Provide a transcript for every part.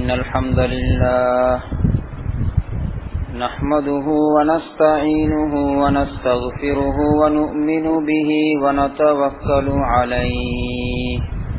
إن الحمد لله نحمده ونستعينه ونستغفره ونؤمن به ونتوكل عليه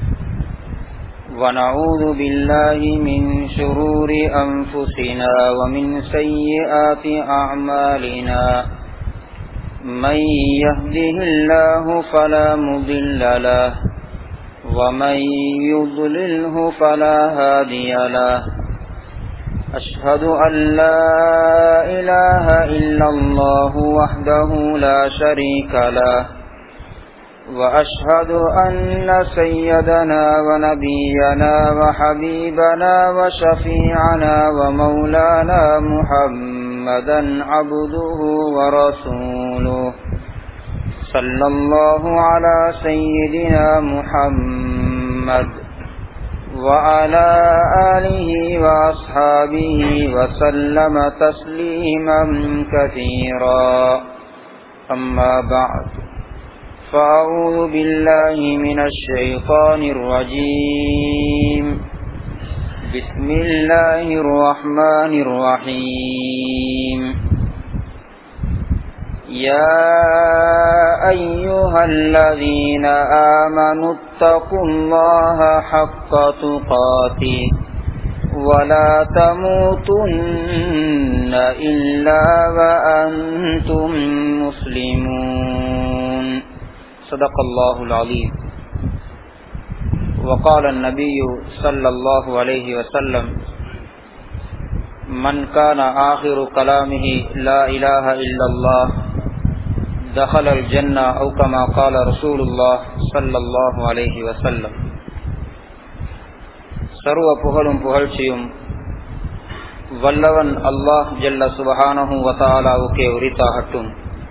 ونعوذ بالله من شرور أنفسنا ومن سيئات أعمالنا من يهده الله فلا مضل له ومن يضلله فلا هادي له أشهد أن لا إله إلا الله وحده لا شريك له وأشهد أن سيدنا ونبينا وحبيبنا وشفيعنا ومولانا محمدا عبده ورسوله صلى الله على سيدنا محمد وعلى آله وأصحابه وسلم تسليما كثيرا أما بعد فأعوذ بالله من الشيطان الرجيم بسم الله الرحمن الرحيم يا أيها الذين آمنوا اتقوا الله حق تقاته ولا تموتن إلا وأنتم مسلمون صدق الله العظيم وقال النبي صلى الله عليه وسلم من كان آخر كلامه لا إله إلا الله دخل الجنة أو كما قال رسول الله صلى الله عليه وسلم சர்வ புகழும் புகழ்ச்சியும் வல்லவன் அல்லாஹ் ஜல்ல சுபஹானஹு வதாலாவுக்கே உரித்தாகட்டும்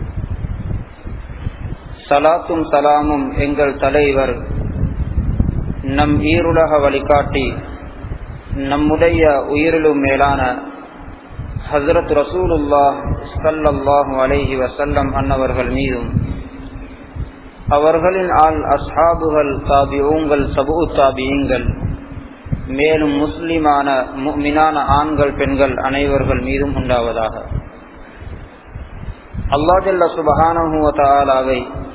சலாத்தும் சலாமும் எங்கள் தலைவர் நம் ஈருலக வழிகாட்டி நம்முடைய உயிரிலும் மேலான ஹசரத் ரசூலுல்லாஹ் சல்லல்லாஹு அலைஹி வசல்லம் அன்னவர்கள் மீதும் அவர்களின் ஆள் அஸ்ஹாபுகள் தாபியூங்கள் சபு தாபியுங்கள் மேலும் முஸ்லிமான முக்மினான ஆண்கள் பெண்கள் அனைவர்கள் மீதும் உண்டாவதாக அல்லாஜல்ல சுபஹானஹுவதாலாவை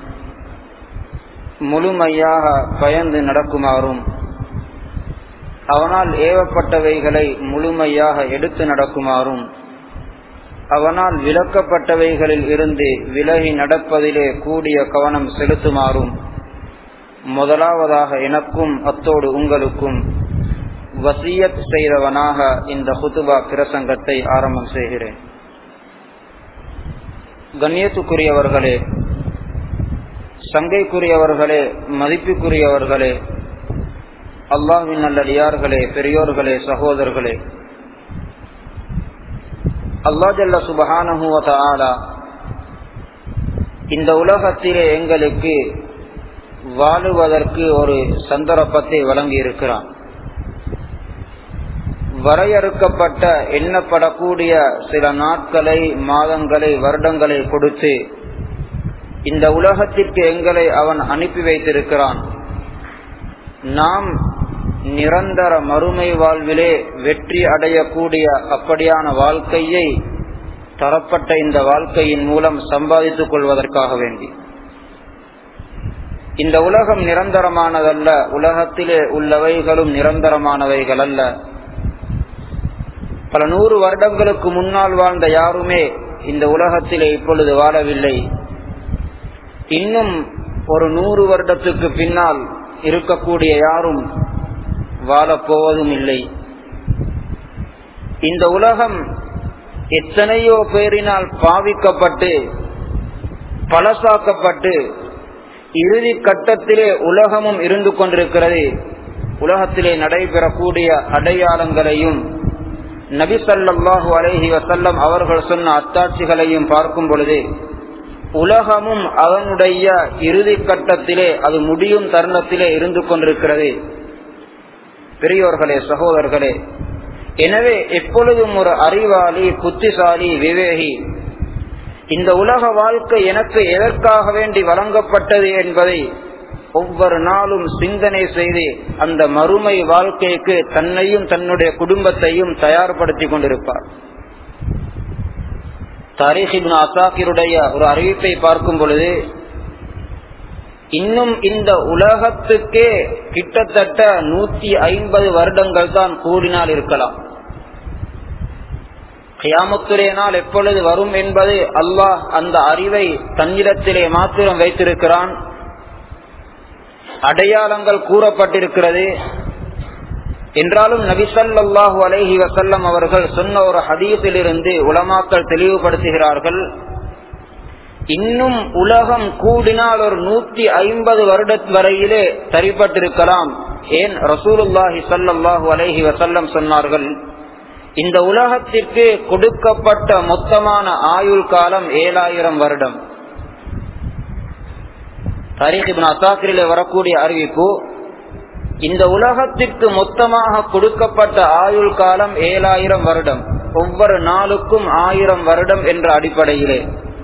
முழுமையாக பயந்து நடக்குமாறும் அவனால் ஏவப்பட்டவைகளை முழுமையாக எடுத்து நடக்குமாறும் அவனால் விளக்கப்பட்டவைகளில் இருந்து விலகி நடப்பதிலே கூடிய கவனம் செலுத்துமாறும் முதலாவதாக எனக்கும் அத்தோடு உங்களுக்கும் வசியத் செய்தவனாக இந்த குத்துபா பிரசங்கத்தை ஆரம்பம் செய்கிறேன் கண்ணியத்துக்குரியவர்களே சங்கைக்குரியவர்களே மதிப்புக்குரியவர்களே அல்லாஹின் நல்லடியார்களே பெரியோர்களே சகோதரர்களே அல்லா ஜல்ல சுபஹானஹுவதாலா இந்த உலகத்திலே எங்களுக்கு வாழுவதற்கு ஒரு சந்தர்ப்பத்தை வழங்கி இருக்கிறான் வரையறுக்கப்பட்ட எண்ணப்படக்கூடிய சில நாட்களை மாதங்களை வருடங்களை கொடுத்து இந்த உலகத்திற்கு எங்களை அவன் அனுப்பி வைத்திருக்கிறான் நாம் நிரந்தர மறுமை வாழ்விலே வெற்றி அடையக்கூடிய அப்படியான வாழ்க்கையை தரப்பட்ட இந்த வாழ்க்கையின் மூலம் சம்பாதித்துக் கொள்வதற்காக வேண்டி இந்த உலகம் நிரந்தரமானதல்ல உலகத்திலே உள்ளவைகளும் நிரந்தரமானவைகள் அல்ல பல நூறு வருடங்களுக்கு முன்னால் வாழ்ந்த யாருமே இந்த உலகத்திலே இப்பொழுது வாழவில்லை இன்னும் ஒரு நூறு வருடத்துக்கு பின்னால் இருக்கக்கூடிய யாரும் வாழப்போவதும் இல்லை இந்த உலகம் எத்தனையோ பேரினால் பாவிக்கப்பட்டு பழசாக்கப்பட்டு இறுதி கட்டத்திலே உலகமும் இருந்து கொண்டிருக்கிறது உலகத்திலே நடைபெறக்கூடிய அடையாளங்களையும் நபி சல்லாஹூ அலஹி வசல்லம் அவர்கள் சொன்ன அத்தாட்சிகளையும் பார்க்கும் பொழுது உலகமும் அவனுடைய இறுதி கட்டத்திலே அது முடியும் தருணத்திலே இருந்து கொண்டிருக்கிறது பெரியோர்களே சகோதரர்களே எனவே எப்பொழுதும் ஒரு அறிவாளி புத்திசாலி விவேகி இந்த உலக வாழ்க்கை எனக்கு எதற்காக வேண்டி வழங்கப்பட்டது என்பதை ஒவ்வொரு நாளும் சிந்தனை செய்து அந்த மறுமை வாழ்க்கைக்கு தன்னையும் தன்னுடைய குடும்பத்தையும் தயார்படுத்திக் கொண்டிருப்பார் தாரிஹிபின் அசாக்கிருடைய ஒரு அறிவிப்பை பார்க்கும் பொழுது இன்னும் இந்த உலகத்துக்கே கிட்டத்தட்ட நூத்தி ஐம்பது வருடங்கள் தான் கூடினால் இருக்கலாம் கியாமத்துடைய நாள் எப்பொழுது வரும் என்பது அல்லாஹ் அந்த அறிவை தன்னிடத்திலே மாத்திரம் வைத்திருக்கிறான் அடையாளங்கள் கூறப்பட்டிருக்கிறது என்றாலும் நபிசல்லாஹு அலைஹி வசல்லம் அவர்கள் சொன்ன ஒரு ஹதீஸிலிருந்து உலமாக்கள் தெளிவுபடுத்துகிறார்கள் இன்னும் உலகம் கூடினால் ஒரு நூத்தி ஐம்பது வருட வரையிலே சரிப்பட்டிருக்கலாம் ஏன் ரசூலுல்லாஹி சல்லாஹூ அலைஹி வசல்லம் சொன்னார்கள் இந்த உலகத்திற்கு கொடுக்கப்பட்ட மொத்தமான ஆயுள் காலம் ஏழாயிரம் வருடம் தரீக் இப்னு அசாக்கிரிலே வரக்கூடிய அறிவிப்பு இந்த உலகத்திற்கு மொத்தமாக கொடுக்கப்பட்ட ஆயுள் காலம் ஏழாயிரம் வருடம் ஒவ்வொரு நாளுக்கும் ஆயிரம் வருடம் என்ற அடிப்படையிலே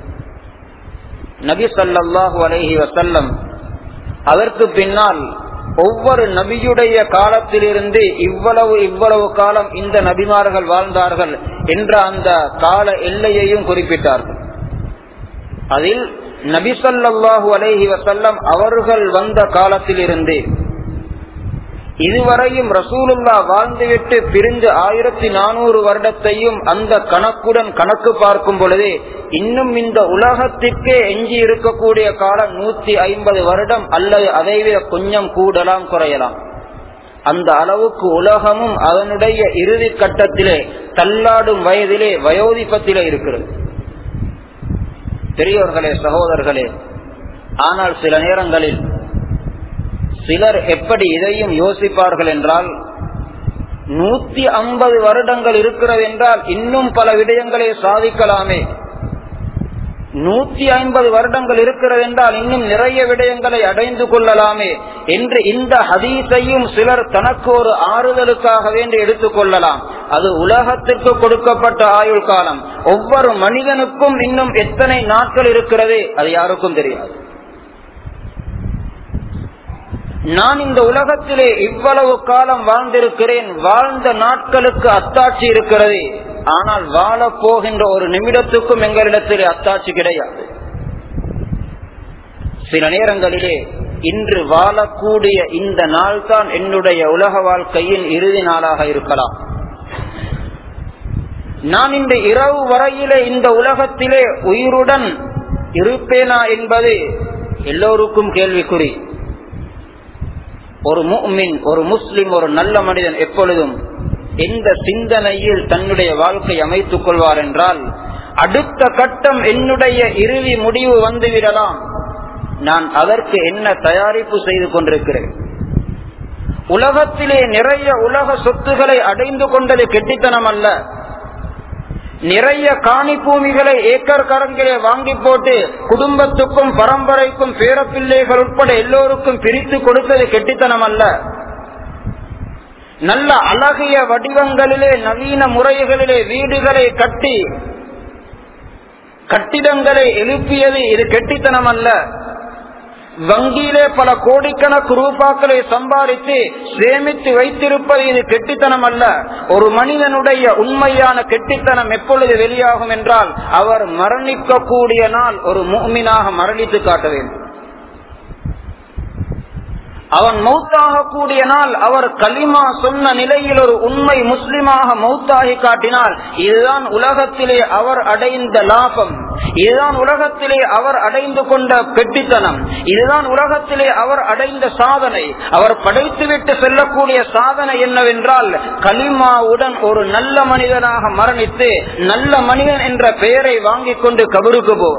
நபி சல்லாஹூ அலஹி வசல்லம் அதற்கு பின்னால் ஒவ்வொரு நபியுடைய காலத்திலிருந்து இவ்வளவு இவ்வளவு காலம் இந்த நபிமார்கள் வாழ்ந்தார்கள் என்ற அந்த கால எல்லையையும் குறிப்பிட்டார்கள் அதில் நபிசல்லாஹு அலைஹி வசல்லம் அவர்கள் வந்த காலத்திலிருந்து இதுவரையும் ரசூலுல்லா வாழ்ந்துவிட்டு பிரிந்து ஆயிரத்தி நானூறு வருடத்தையும் அந்த கணக்குடன் கணக்கு பார்க்கும் பொழுது இன்னும் இந்த உலகத்திற்கே எஞ்சி இருக்கக்கூடிய காலம் நூத்தி ஐம்பது வருடம் அல்லது அதைவிட கொஞ்சம் கூடலாம் குறையலாம் அந்த அளவுக்கு உலகமும் அதனுடைய இறுதி கட்டத்திலே தள்ளாடும் வயதிலே வயோதிபத்திலே இருக்கிறது பெரியோர்களே சகோதரர்களே ஆனால் சில நேரங்களில் சிலர் எப்படி இதையும் யோசிப்பார்கள் என்றால் நூத்தி ஐம்பது வருடங்கள் இருக்கிறது என்றால் இன்னும் பல விடயங்களை சாதிக்கலாமே நூத்தி ஐம்பது வருடங்கள் இருக்கிறது என்றால் இன்னும் நிறைய விடயங்களை அடைந்து கொள்ளலாமே என்று இந்த ஹதீஸையும் சிலர் தனக்கு ஒரு ஆறுதலுக்காக வேண்டி எடுத்துக்கொள்ளலாம் அது உலகத்திற்கு கொடுக்கப்பட்ட ஆயுள் காலம் ஒவ்வொரு மனிதனுக்கும் இன்னும் எத்தனை நாட்கள் இருக்கிறது அது யாருக்கும் தெரியாது நான் இந்த உலகத்திலே இவ்வளவு காலம் வாழ்ந்திருக்கிறேன் வாழ்ந்த நாட்களுக்கு அத்தாட்சி இருக்கிறது ஆனால் வாழ போகின்ற ஒரு நிமிடத்துக்கும் எங்களிடத்திலே அத்தாட்சி கிடையாது சில நேரங்களிலே இன்று வாழக்கூடிய இந்த நாள் தான் என்னுடைய உலக வாழ்க்கையின் இறுதி நாளாக இருக்கலாம் நான் இந்த இரவு வரையிலே இந்த உலகத்திலே உயிருடன் இருப்பேனா என்பது எல்லோருக்கும் கேள்விக்குறி ஒரு முக்மின் ஒரு முஸ்லிம் ஒரு நல்ல மனிதன் எப்பொழுதும் எந்த சிந்தனையில் தன்னுடைய வாழ்க்கை அமைத்துக் கொள்வார் என்றால் அடுத்த கட்டம் என்னுடைய இறுதி முடிவு வந்துவிடலாம் நான் அதற்கு என்ன தயாரிப்பு செய்து கொண்டிருக்கிறேன் உலகத்திலே நிறைய உலக சொத்துக்களை அடைந்து கொண்டது கெட்டித்தனம் அல்ல நிறைய காணி பூமிகளை ஏக்கர் கரங்கிலே வாங்கி போட்டு குடும்பத்துக்கும் பரம்பரைக்கும் பேரப்பிள்ளைகள் உட்பட எல்லோருக்கும் பிரித்து கொடுத்தது கெட்டித்தனம் அல்ல நல்ல அழகிய வடிவங்களிலே நவீன முறைகளிலே வீடுகளை கட்டி கட்டிடங்களை எழுப்பியது இது கெட்டித்தனம் அல்ல வங்கியிலே பல கோடிக்கணக்கு ரூபாக்களை சம்பாதித்து சேமித்து வைத்திருப்பது இது கெட்டித்தனம் அல்ல ஒரு மனிதனுடைய உண்மையான கெட்டித்தனம் எப்பொழுது வெளியாகும் என்றால் அவர் மரணிக்க கூடிய நாள் ஒரு மூமினாக மரணித்து காட்ட வேண்டும் அவன் மௌத்தாக கூடிய நாள் அவர் கலிமா சொன்ன நிலையில் ஒரு உண்மை முஸ்லிமாக மௌத்தாகி காட்டினால் இதுதான் உலகத்திலே அவர் அடைந்த லாபம் இதுதான் உலகத்திலே அவர் அடைந்து கொண்ட கெட்டித்தனம் இதுதான் உலகத்திலே அவர் அடைந்த சாதனை அவர் படைத்துவிட்டு செல்லக்கூடிய சாதனை என்னவென்றால் கலிமாவுடன் ஒரு நல்ல மனிதனாக மரணித்து நல்ல மனிதன் என்ற பெயரை வாங்கிக் கொண்டு கபருக்கு போ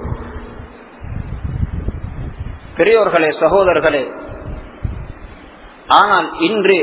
பெரியோர்களே சகோதரர்களே ஆனால் இன்று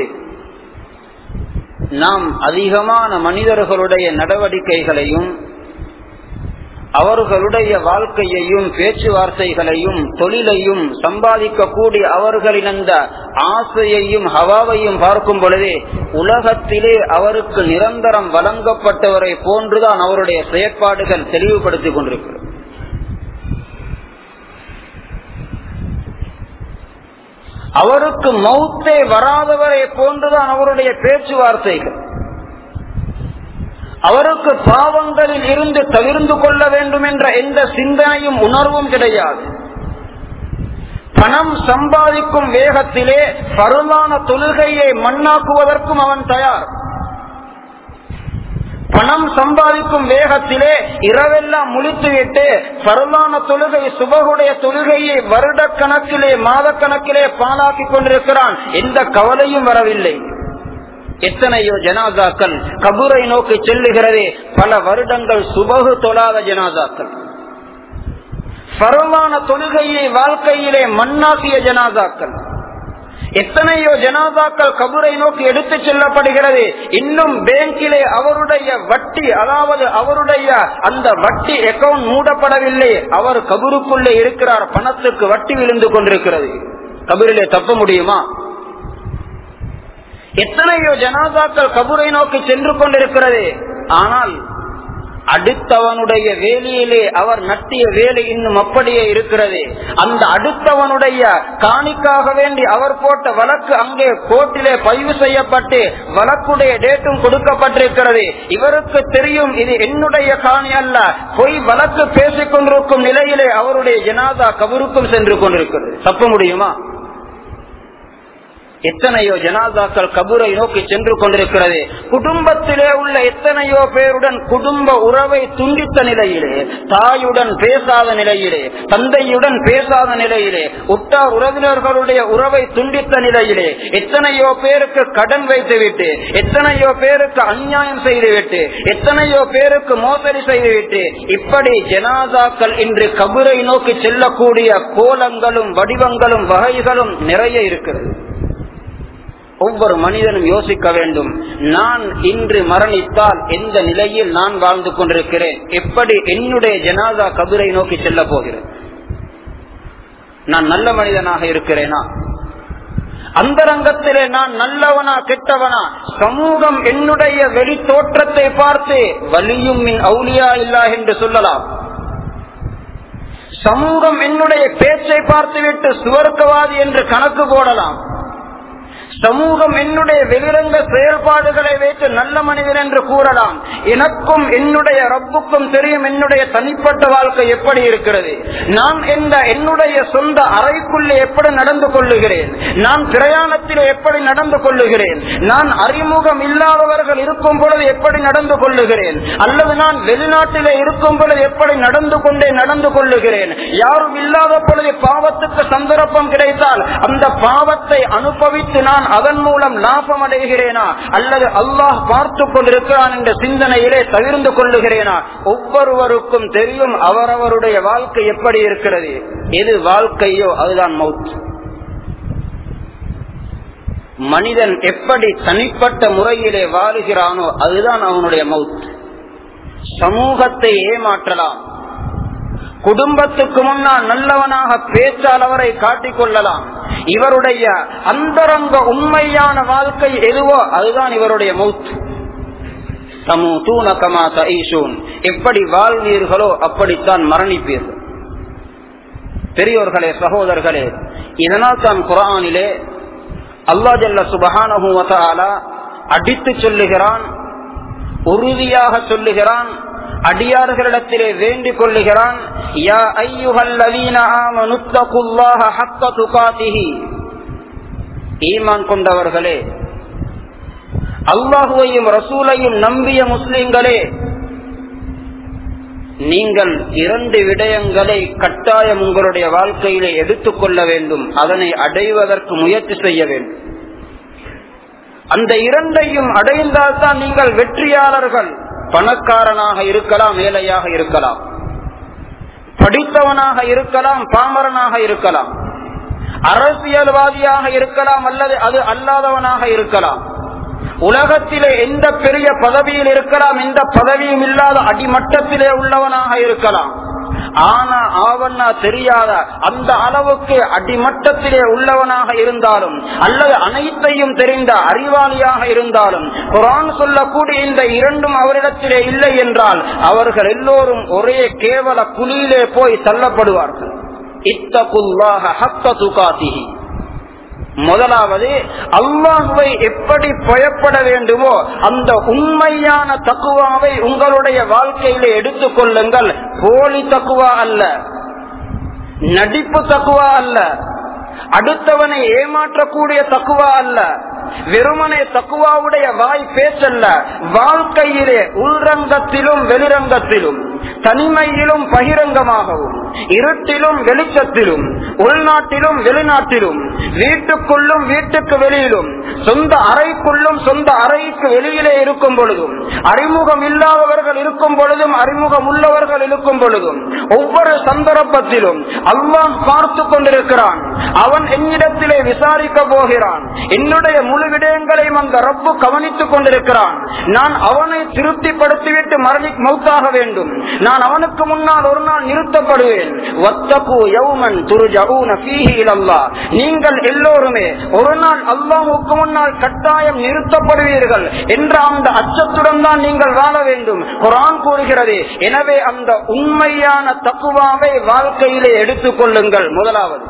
நாம் அதிகமான மனிதர்களுடைய நடவடிக்கைகளையும் அவர்களுடைய வாழ்க்கையையும் பேச்சுவார்த்தைகளையும் தொழிலையும் சம்பாதிக்கக்கூடிய அவர்களின் அந்த ஆசையையும் ஹவாவையும் பார்க்கும் பொழுதே உலகத்திலே அவருக்கு நிரந்தரம் வழங்கப்பட்டவரை போன்றுதான் அவருடைய செயற்பாடுகள் தெளிவுபடுத்திக் கொண்டிருக்கிறது அவருக்கு மௌத்தே வராதவரை போன்றுதான் அவருடைய பேச்சுவார்த்தைகள் அவருக்கு பாவங்களில் இருந்து தவிர்ந்து கொள்ள வேண்டும் என்ற எந்த சிந்தனையும் உணர்வும் கிடையாது பணம் சம்பாதிக்கும் வேகத்திலே பருமான தொழுகையை மண்ணாக்குவதற்கும் அவன் தயார் பணம் சம்பாதிக்கும் வேகத்திலே இரவெல்லாம் முழித்துவிட்டு பருமான தொழுகை சுபகுடைய தொழுகையை வருட கணக்கிலே மாத கணக்கிலே பாலாக்கி கொண்டிருக்கிறான் எந்த கவலையும் வரவில்லை எத்தனையோ ஜனாதாக்கள் கபூரை நோக்கி செல்லுகிறதே பல வருடங்கள் சுபகு தொழாத ஜனாதாக்கள் பருவான தொழுகையை வாழ்க்கையிலே மண்ணாக்கிய ஜனாதாக்கள் எத்தனையோ ஜனாதாக்கள் கபூரை நோக்கி எடுத்து செல்லப்படுகிறது இன்னும் பேங்கிலே அவருடைய வட்டி அதாவது அவருடைய அந்த வட்டி அக்கவுண்ட் மூடப்படவில்லை அவர் கபூருக்குள்ளே இருக்கிறார் பணத்துக்கு வட்டி விழுந்து கொண்டிருக்கிறது கபூரிலே தப்ப முடியுமா எத்தனையோ ஜனாதாக்கள் கபூரை நோக்கி சென்று கொண்டிருக்கிறது ஆனால் அடுத்தவனுடைய வேலையிலே அவர் நட்டிய வேலை இன்னும் அப்படியே இருக்கிறது அந்த அடுத்தவனுடைய காணிக்காக வேண்டி அவர் போட்ட வழக்கு அங்கே கோர்ட்டிலே பதிவு செய்யப்பட்டு வழக்குடைய டேட்டும் கொடுக்கப்பட்டிருக்கிறது இவருக்கு தெரியும் இது என்னுடைய காணி அல்ல பொய் வழக்கு பேசிக் கொண்டிருக்கும் நிலையிலே அவருடைய ஜனாதா கபருக்கும் சென்று கொண்டிருக்கிறது தப்ப முடியுமா எத்தனையோ ஜனாதாக்கள் கபூரை நோக்கி சென்று கொண்டிருக்கிறது குடும்பத்திலே உள்ள எத்தனையோ பேருடன் குடும்ப உறவை துண்டித்த நிலையிலே தாயுடன் பேசாத நிலையிலே தந்தையுடன் பேசாத நிலையிலே உற்றார் உறவினர்களுடைய உறவை துண்டித்த நிலையிலே எத்தனையோ பேருக்கு கடன் வைத்துவிட்டு எத்தனையோ பேருக்கு அநியாயம் செய்துவிட்டு எத்தனையோ பேருக்கு மோசடி செய்துவிட்டு இப்படி ஜனாதாக்கள் இன்று கபூரை நோக்கி செல்லக்கூடிய கோலங்களும் வடிவங்களும் வகைகளும் நிறைய இருக்கிறது ஒவ்வொரு மனிதனும் யோசிக்க வேண்டும் நான் இன்று மரணித்தால் எந்த நிலையில் நான் வாழ்ந்து கொண்டிருக்கிறேன் எப்படி என்னுடைய ஜனாதா கபிரை நோக்கி செல்ல போகிறேன் நான் நல்ல மனிதனாக இருக்கிறேனா அந்தரங்கத்திலே நான் நல்லவனா கெட்டவனா சமூகம் என்னுடைய வெளி தோற்றத்தை பார்த்து வலியும் மின் அவுலியா இல்லா என்று சொல்லலாம் சமூகம் என்னுடைய பேச்சை பார்த்துவிட்டு சுவர்க்கவாதி என்று கணக்கு போடலாம் சமூகம் என்னுடைய வெளிரங்க செயல்பாடுகளை வைத்து நல்ல மனிதன் என்று கூறலாம் எனக்கும் என்னுடைய ரப்புக்கும் தெரியும் என்னுடைய தனிப்பட்ட வாழ்க்கை எப்படி இருக்கிறது நான் இந்த என்னுடைய சொந்த அறைக்குள்ளே எப்படி நடந்து கொள்ளுகிறேன் நான் பிரயாணத்தில் எப்படி நடந்து கொள்ளுகிறேன் நான் அறிமுகம் இல்லாதவர்கள் இருக்கும் பொழுது எப்படி நடந்து கொள்ளுகிறேன் அல்லது நான் வெளிநாட்டிலே இருக்கும் பொழுது எப்படி நடந்து கொண்டே நடந்து கொள்ளுகிறேன் யாரும் இல்லாத பொழுது பாவத்துக்கு சந்தர்ப்பம் கிடைத்தால் அந்த பாவத்தை அனுபவித்து நான் அதன் மூலம் லாபம் அடைகிறேனா அல்லது அல்லாஹ் பார்த்து கொண்டிருக்கிறான் என்ற சிந்தனையிலே தவிர்ந்து கொள்ளுகிறேனா ஒவ்வொருவருக்கும் தெரியும் அவரவருடைய வாழ்க்கை எப்படி இருக்கிறது எது வாழ்க்கையோ அதுதான் மவுத் மனிதன் எப்படி தனிப்பட்ட முறையிலே வாழுகிறானோ அதுதான் அவனுடைய மவுத் சமூகத்தை ஏமாற்றலாம் குடும்பத்துக்கு முன்னால் நல்லவனாக பேச்சால் அவரை காட்டிக் கொள்ளலாம் இவருடைய அந்தரங்க உண்மையான வாழ்க்கை எதுவோ அதுதான் இவருடைய மவுத் எப்படி வாழ்வீர்களோ அப்படித்தான் மரணிப்பீர்கள் பெரியோர்களே சகோதரர்களே இதனால் தான் குரானிலே அல்லா ஜல்ல சுபஹான அடித்து சொல்லுகிறான் உறுதியாக சொல்லுகிறான் அடியார்களிடத்திலே வேண்டிக் கொள்ளுகிறான் யா ஐயுகல்லவீன ஆமனுத்தகுல்லாஹ ஹக்க துகாதிஹி ஈமான் கொண்டவர்களே அல்லாஹுவையும் ரசூலையும் நம்பிய முஸ்லிம்களே நீங்கள் இரண்டு விடயங்களை கட்டாயம் உங்களுடைய வாழ்க்கையிலே எடுத்துக்கொள்ள வேண்டும் அதனை அடைவதற்கு முயற்சி செய்ய வேண்டும் அந்த இரண்டையும் அடைந்தால்தான் நீங்கள் வெற்றியாளர்கள் பணக்காரனாக இருக்கலாம் ஏழையாக இருக்கலாம் படித்தவனாக இருக்கலாம் பாமரனாக இருக்கலாம் அரசியல்வாதியாக இருக்கலாம் அல்லது அது அல்லாதவனாக இருக்கலாம் உலகத்திலே எந்த பெரிய பதவியில் இருக்கலாம் எந்த பதவியும் இல்லாத அடிமட்டத்திலே உள்ளவனாக இருக்கலாம் ஆனா ஆவண்ணா தெரியாத அந்த அளவுக்கு அடிமட்டத்திலே உள்ளவனாக இருந்தாலும் அல்லது அனைத்தையும் தெரிந்த அறிவாளியாக இருந்தாலும் குரான் சொல்லக்கூடிய இந்த இரண்டும் அவரிடத்திலே இல்லை என்றால் அவர்கள் எல்லோரும் ஒரே கேவல குழியிலே போய் தள்ளப்படுவார்கள் இத்தகுல்லாக ஹக்க துகாத்திகி முதலாவது அல்லாஹுவை எப்படி பயப்பட வேண்டுமோ அந்த உண்மையான தக்குவாவை உங்களுடைய வாழ்க்கையில எடுத்துக் கொள்ளுங்கள் போலி தக்குவா அல்ல நடிப்பு தக்குவா அல்ல அடுத்தவனை ஏமாற்றக்கூடிய தக்குவா அல்ல வெறுமனே தக்குவாவுடைய வாய் பேச்சல்ல வாழ்க்கையிலே உள்ரங்கத்திலும் வெளிரங்கத்திலும் தனிமையிலும் பகிரங்கமாகவும் இருட்டிலும் வெளிச்சத்திலும் உள்நாட்டிலும் வெளிநாட்டிலும் வீட்டுக்குள்ளும் வீட்டுக்கு வெளியிலும் சொந்த அறைக்குள்ளும் சொந்த அறைக்கு வெளியிலே இருக்கும் பொழுதும் அறிமுகம் இல்லாதவர்கள் இருக்கும் பொழுதும் அறிமுகம் உள்ளவர்கள் இருக்கும் பொழுதும் ஒவ்வொரு சந்தர்ப்பத்திலும் அல்லாஹ் பார்த்து கொண்டிருக்கிறான் அவன் என்னிடத்திலே விசாரிக்க போகிறான் என்னுடைய முழு விடயங்களையும் அந்த ரப்பு கவனித்துக் கொண்டிருக்கிறான் நான் அவனை திருப்திப்படுத்திவிட்டு மரணி மௌத்தாக வேண்டும் நான் அவனுக்கு முன்னால் ஒரு நாள் நிறுத்தப்படுவேன் நீங்கள் எல்லோருமே ஒரு நாள் அல்லாஹுக்கு முன்னால் கட்டாயம் நிறுத்தப்படுவீர்கள் என்ற அந்த அச்சத்துடன் தான் நீங்கள் வாழ வேண்டும் குரான் கூறுகிறது எனவே அந்த உண்மையான தக்குவாவை வாழ்க்கையிலே எடுத்துக் கொள்ளுங்கள் முதலாவது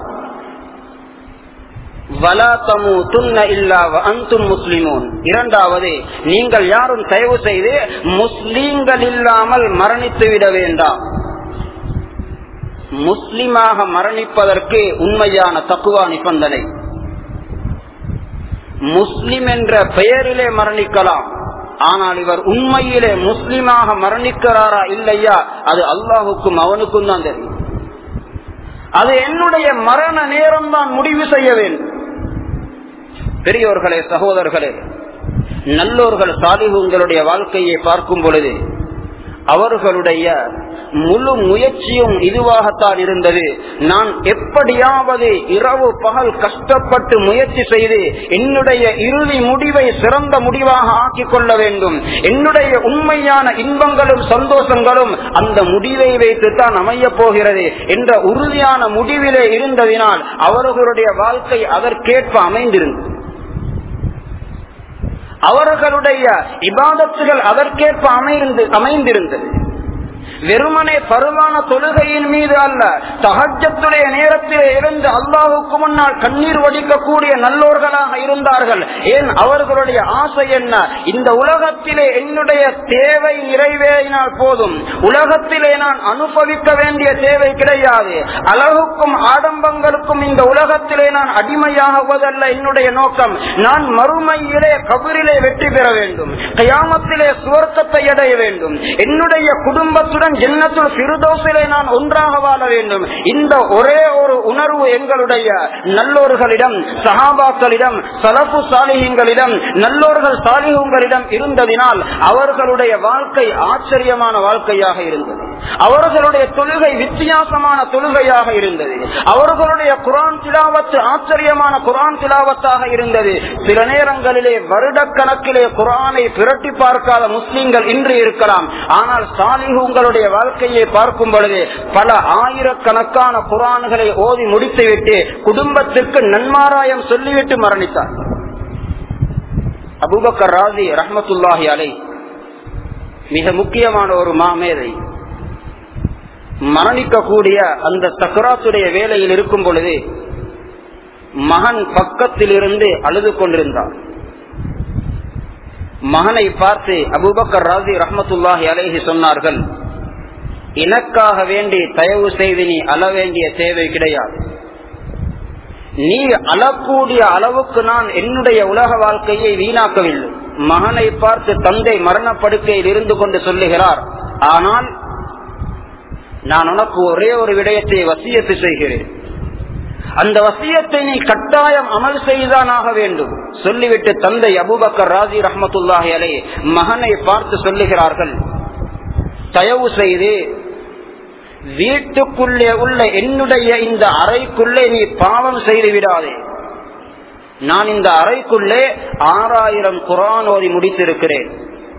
இரண்டாவது நீங்கள் யாரும் தயவு செய்து முஸ்லீம்கள் இல்லாமல் மரணித்து விட வேண்டாம் முஸ்லிமாக மரணிப்பதற்கு உண்மையான தக்குவா நிபந்தனை முஸ்லிம் என்ற பெயரிலே மரணிக்கலாம் ஆனால் இவர் உண்மையிலே முஸ்லிமாக மரணிக்கிறாரா இல்லையா அது அல்லாஹுக்கும் அவனுக்கும் தான் தெரியும் அது என்னுடைய மரண நேரம் தான் முடிவு செய்ய வேண்டும் பெரியோர்களே சகோதரர்களே நல்லோர்கள் சாலிகுங்களுடைய வாழ்க்கையை பார்க்கும் பொழுது அவர்களுடைய முழு முயற்சியும் இதுவாகத்தான் இருந்தது நான் எப்படியாவது இரவு பகல் கஷ்டப்பட்டு முயற்சி செய்து என்னுடைய இறுதி முடிவை சிறந்த முடிவாக ஆக்கிக் கொள்ள வேண்டும் என்னுடைய உண்மையான இன்பங்களும் சந்தோஷங்களும் அந்த முடிவை வைத்துத்தான் அமைய போகிறது என்ற உறுதியான முடிவிலே இருந்ததினால் அவர்களுடைய வாழ்க்கை அதற்கேற்ப அமைந்திருந்தது அவர்களுடைய இபாதத்துகள் அதற்கேற்ப அமைந்து அமைந்திருந்தது வெறுமனே பருவான தொழுகையின் மீது அல்ல தகஜத்துடைய நேரத்தில் இருந்து அல்லாஹுக்கு முன்னால் கண்ணீர் வடிக்கக்கூடிய நல்லோர்களாக இருந்தார்கள் ஏன் அவர்களுடைய ஆசை என்ன இந்த உலகத்திலே என்னுடைய தேவை நிறைவேறினால் போதும் உலகத்திலே நான் அனுபவிக்க வேண்டிய தேவை கிடையாது அழகுக்கும் ஆடம்பங்களுக்கும் இந்த உலகத்திலே நான் அடிமையாகுவதல்ல என்னுடைய நோக்கம் நான் மறுமையிலே கபரிலே வெற்றி பெற வேண்டும் கயாமத்திலே சுவர்க்கத்தை அடைய வேண்டும் என்னுடைய குடும்பத்துடன் ஜன்னத்துள் சிறுதோசிலே நான் ஒன்றாக வாழ வேண்டும் இந்த ஒரே ஒரு உணர்வு எங்களுடைய நல்லோர்களிடம் சஹாபாக்களிடம் சலப்பு சாலிகங்களிடம் நல்லோர்கள் சாலிகங்களிடம் இருந்ததினால் அவர்களுடைய வாழ்க்கை ஆச்சரியமான வாழ்க்கையாக இருந்தது அவர்களுடைய தொழுகை வித்தியாசமான தொழுகையாக இருந்தது அவர்களுடைய குரான் திலாவத்து ஆச்சரியமான குரான் திலாவத்தாக இருந்தது சில நேரங்களிலே வருடக்கணக்கிலே குரானை பிரட்டி பார்க்காத முஸ்லிம்கள் இன்று இருக்கலாம் ஆனால் சாலிகுங்களுடைய வாழ்க்கையை பார்க்கும் பொழுது பல ஆயிரக்கணக்கான குரான்களை ஓதி முடித்துவிட்டு குடும்பத்திற்கு நன்மாராயம் சொல்லிவிட்டு மரணித்தார் அபுபக்கர் ராஜி ரஹமத்துல்லாஹி அலை மிக முக்கியமான ஒரு மாமேதை மரணிக்கக்கூடிய அந்த சக்கராத்துடைய வேலையில் இருக்கும் பொழுது மகன் பக்கத்தில் இருந்து அழுது கொண்டிருந்தார் மகனை பார்த்து அபுபக்கர் ராஜி ரஹமத்துல்லாஹி அலேஹி சொன்னார்கள் எனக்காக வேண்டி தயவு செய்து நீ அழ வேண்டிய தேவை கிடையாது நீ அழக்கூடிய அளவுக்கு நான் என்னுடைய உலக வாழ்க்கையை வீணாக்கவில்லை மகனை பார்த்து தந்தை மரணப்படுக்கையில் இருந்து கொண்டு சொல்லுகிறார் ஆனால் நான் உனக்கு ஒரே ஒரு விடயத்தை வசியத்து செய்கிறேன் அந்த வசியத்தை நீ கட்டாயம் அமல் செய்தான் ஆக வேண்டும் சொல்லிவிட்டு தந்தை அபுபக்கர் ராஜி ரஹமத்துல்லாஹி அலை மகனை பார்த்து சொல்லுகிறார்கள் தயவு செய்து வீட்டுக்குள்ளே உள்ள என்னுடைய இந்த அறைக்குள்ளே நீ பாவம் செய்து விடாதே நான் இந்த அறைக்குள்ளே ஆறாயிரம் குரான் ஓதி முடித்திருக்கிறேன்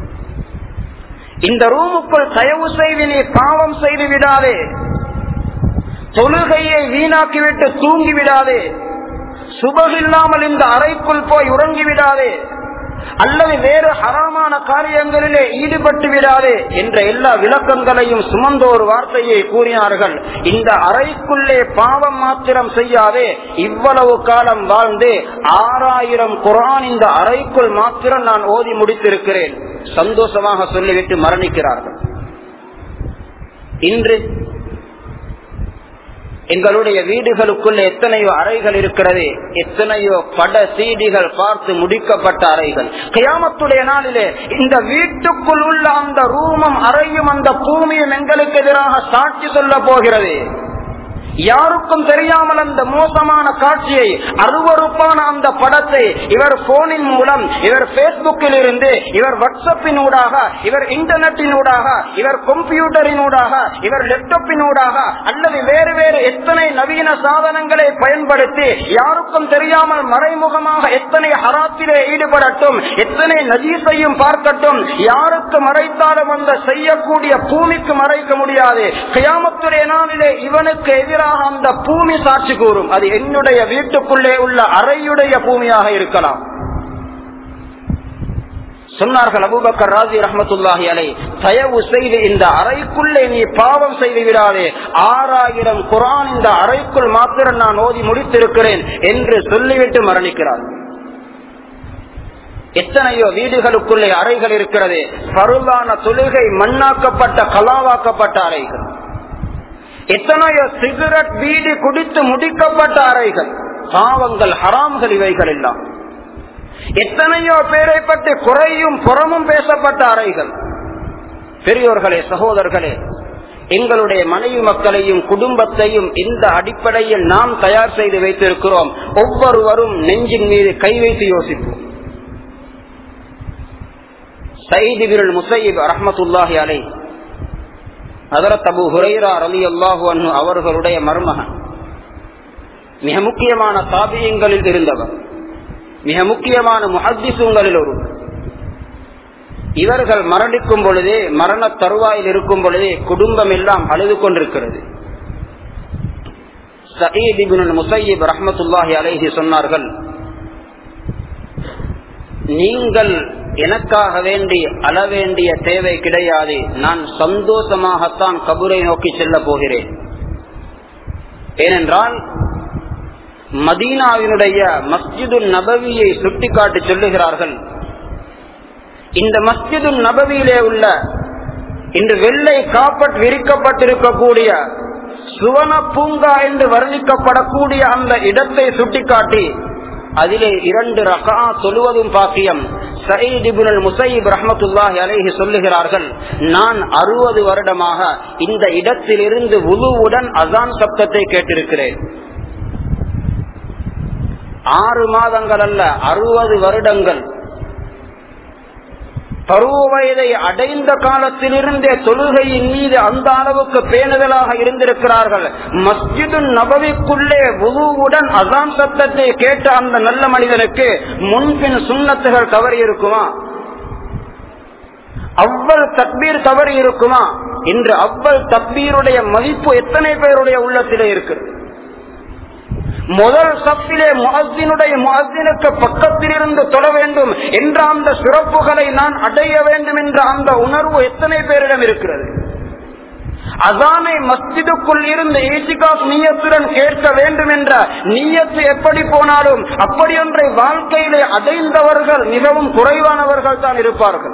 இந்த ரூமுக்குள் தயவு செய்து நீ பாவம் செய்து விடாதே தொழுகையை வீணாக்கிவிட்டு தூங்கி விடாதே சுபகில்லாமல் இந்த அறைக்குள் போய் உறங்கி விடாதே அல்லது வேறு ஹராமான காரியங்களிலே ஈடுபட்டு விடாதே என்ற எல்லா விளக்கங்களையும் சுமந்த ஒரு வார்த்தையை கூறினார்கள் இந்த அறைக்குள்ளே பாவம் மாத்திரம் செய்யாதே இவ்வளவு காலம் வாழ்ந்து ஆறாயிரம் குரான் இந்த அறைக்குள் மாத்திரம் நான் ஓதி முடித்திருக்கிறேன் சந்தோஷமாக சொல்லிவிட்டு மரணிக்கிறார்கள் இன்று எங்களுடைய வீடுகளுக்குள்ள எத்தனையோ அறைகள் இருக்கிறது எத்தனையோ பட சீடிகள் பார்த்து முடிக்கப்பட்ட அறைகள் கியாமத்துடைய நாளிலே இந்த வீட்டுக்குள் உள்ள அந்த ரூமும் அறையும் அந்த பூமியும் எங்களுக்கு எதிராக சாட்சி சொல்ல போகிறது யாருக்கும் தெரியாமல் அந்த மோசமான காட்சியை அருவறுப்பான அந்த படத்தை இவர் போனின் மூலம் இவர் பேஸ்புக்கில் இருந்து இவர் வாட்ஸ்அப்பின் ஊடாக இவர் இன்டர்நெட்டின் ஊடாக இவர் கம்ப்யூட்டரின் ஊடாக இவர் லேப்டாப்பின் ஊடாக அல்லது வேறு வேறு எத்தனை நவீன சாதனங்களை பயன்படுத்தி யாருக்கும் தெரியாமல் மறைமுகமாக எத்தனை ஹராத்திலே ஈடுபடட்டும் எத்தனை நஜீசையும் பார்க்கட்டும் யாருக்கு மறைத்தாலும் அந்த செய்யக்கூடிய பூமிக்கு மறைக்க முடியாது கியாமத்துடைய நாளிலே இவனுக்கு எதிராக அந்த பூமி சாட்சி கூறும் அது என்னுடைய வீட்டுக்குள்ளே உள்ள அறையுடைய பூமியாக இருக்கலாம் சொன்னார்கள் அபுபக்கர் ராஜி ரஹமத்துல்லாஹி அலை தயவு செய்து இந்த அறைக்குள்ளே நீ பாவம் செய்து விடாதே ஆறாயிரம் குரான் இந்த அறைக்குள் மாத்திரம் நான் ஓதி முடித்திருக்கிறேன் என்று சொல்லிவிட்டு மரணிக்கிறார் எத்தனையோ வீடுகளுக்குள்ளே அறைகள் இருக்கிறது பருவான தொழுகை மண்ணாக்கப்பட்ட கலாவாக்கப்பட்ட அறைகள் எத்தனையோ சிகரெட் வீடு குடித்து முடிக்கப்பட்ட அறைகள் பாவங்கள் ஹராம்கள் இவைகள் எல்லாம் எத்தனையோ பேரை பற்றி குறையும் புறமும் பேசப்பட்ட அறைகள் பெரியோர்களே சகோதரர்களே எங்களுடைய மனைவி மக்களையும் குடும்பத்தையும் இந்த அடிப்படையில் நாம் தயார் செய்து வைத்திருக்கிறோம் ஒவ்வொருவரும் நெஞ்சின் மீது கை வைத்து யோசிப்போம் சயீது விரல் முசையீப் ரஹமத்துல்லாஹி அலை அதரத் அபு ஹுரைரா ரலி அல்லாஹு அன்னு அவர்களுடைய மருமகன் மிக முக்கியமான தாபியங்களில் இருந்தவர் மிக முக்கியமான முஹத்திசுங்களில் ஒரு இவர்கள் மரணிக்கும் பொழுதே மரண தருவாயில் இருக்கும் பொழுதே குடும்பம் எல்லாம் அழுது கொண்டிருக்கிறது சயீத் முசையீப் ரஹமத்துல்லாஹி அலைஹி சொன்னார்கள் நீங்கள் எனக்காக வேண்டி அள வேண்டிய தேவை கிடையாது நான் சந்தோஷமாகத்தான் கபூரை நோக்கி செல்ல போகிறேன் ஏனென்றால் மதீனாவினுடைய மஸ்ஜிது நபவியை சுட்டிக்காட்டி சொல்லுகிறார்கள் இந்த மஸ்ஜிது நபவியிலே உள்ள இன்று வெள்ளை காப்பட் விரிக்கப்பட்டிருக்கக்கூடிய சுவன பூங்கா என்று வர்ணிக்கப்படக்கூடிய அந்த இடத்தை சுட்டிக்காட்டி அதிலே இரண்டு ரகா சொல்லுவதும் பாக்கியம் சயீதிபுல் முசைப் ரஹமத்துல்லாஹி அலைஹி சொல்லுகிறார்கள் நான் அறுபது வருடமாக இந்த இடத்திலிருந்து உழுவுடன் அசான் சப்தத்தை கேட்டிருக்கிறேன் ஆறு மாதங்கள் அல்ல அறுபது வருடங்கள் பருவ வயதை அடைந்த காலத்திலிருந்தே தொழுகையின் மீது அந்த அளவுக்கு பேணுதலாக இருந்திருக்கிறார்கள் மஸ்ஜிது நபவிக்குள்ளே உருவுடன் அசாம் சத்தத்தை கேட்ட அந்த நல்ல மனிதனுக்கு முன்பின் சுண்ணத்துகள் தவறி இருக்குமா அவ்வள் தக்பீர் தவறி இருக்குமா இன்று அவ்வள் தக்பீருடைய மதிப்பு எத்தனை பேருடைய உள்ளத்திலே இருக்கிறது முதல் சப்பிலே முஹத்தினுடைய முஹத்தினுக்கு பக்கத்தில் இருந்து தொட வேண்டும் என்ற அந்த சிறப்புகளை நான் அடைய வேண்டும் என்ற அந்த உணர்வு எத்தனை பேரிடம் இருக்கிறது அதானை மஸ்ஜிதுக்குள் இருந்து ஏசிகாஸ் நீயத்துடன் கேட்க வேண்டும் என்ற நீயத்து எப்படி போனாலும் அப்படி ஒன்றை வாழ்க்கையிலே அடைந்தவர்கள் மிகவும் குறைவானவர்கள் தான் இருப்பார்கள்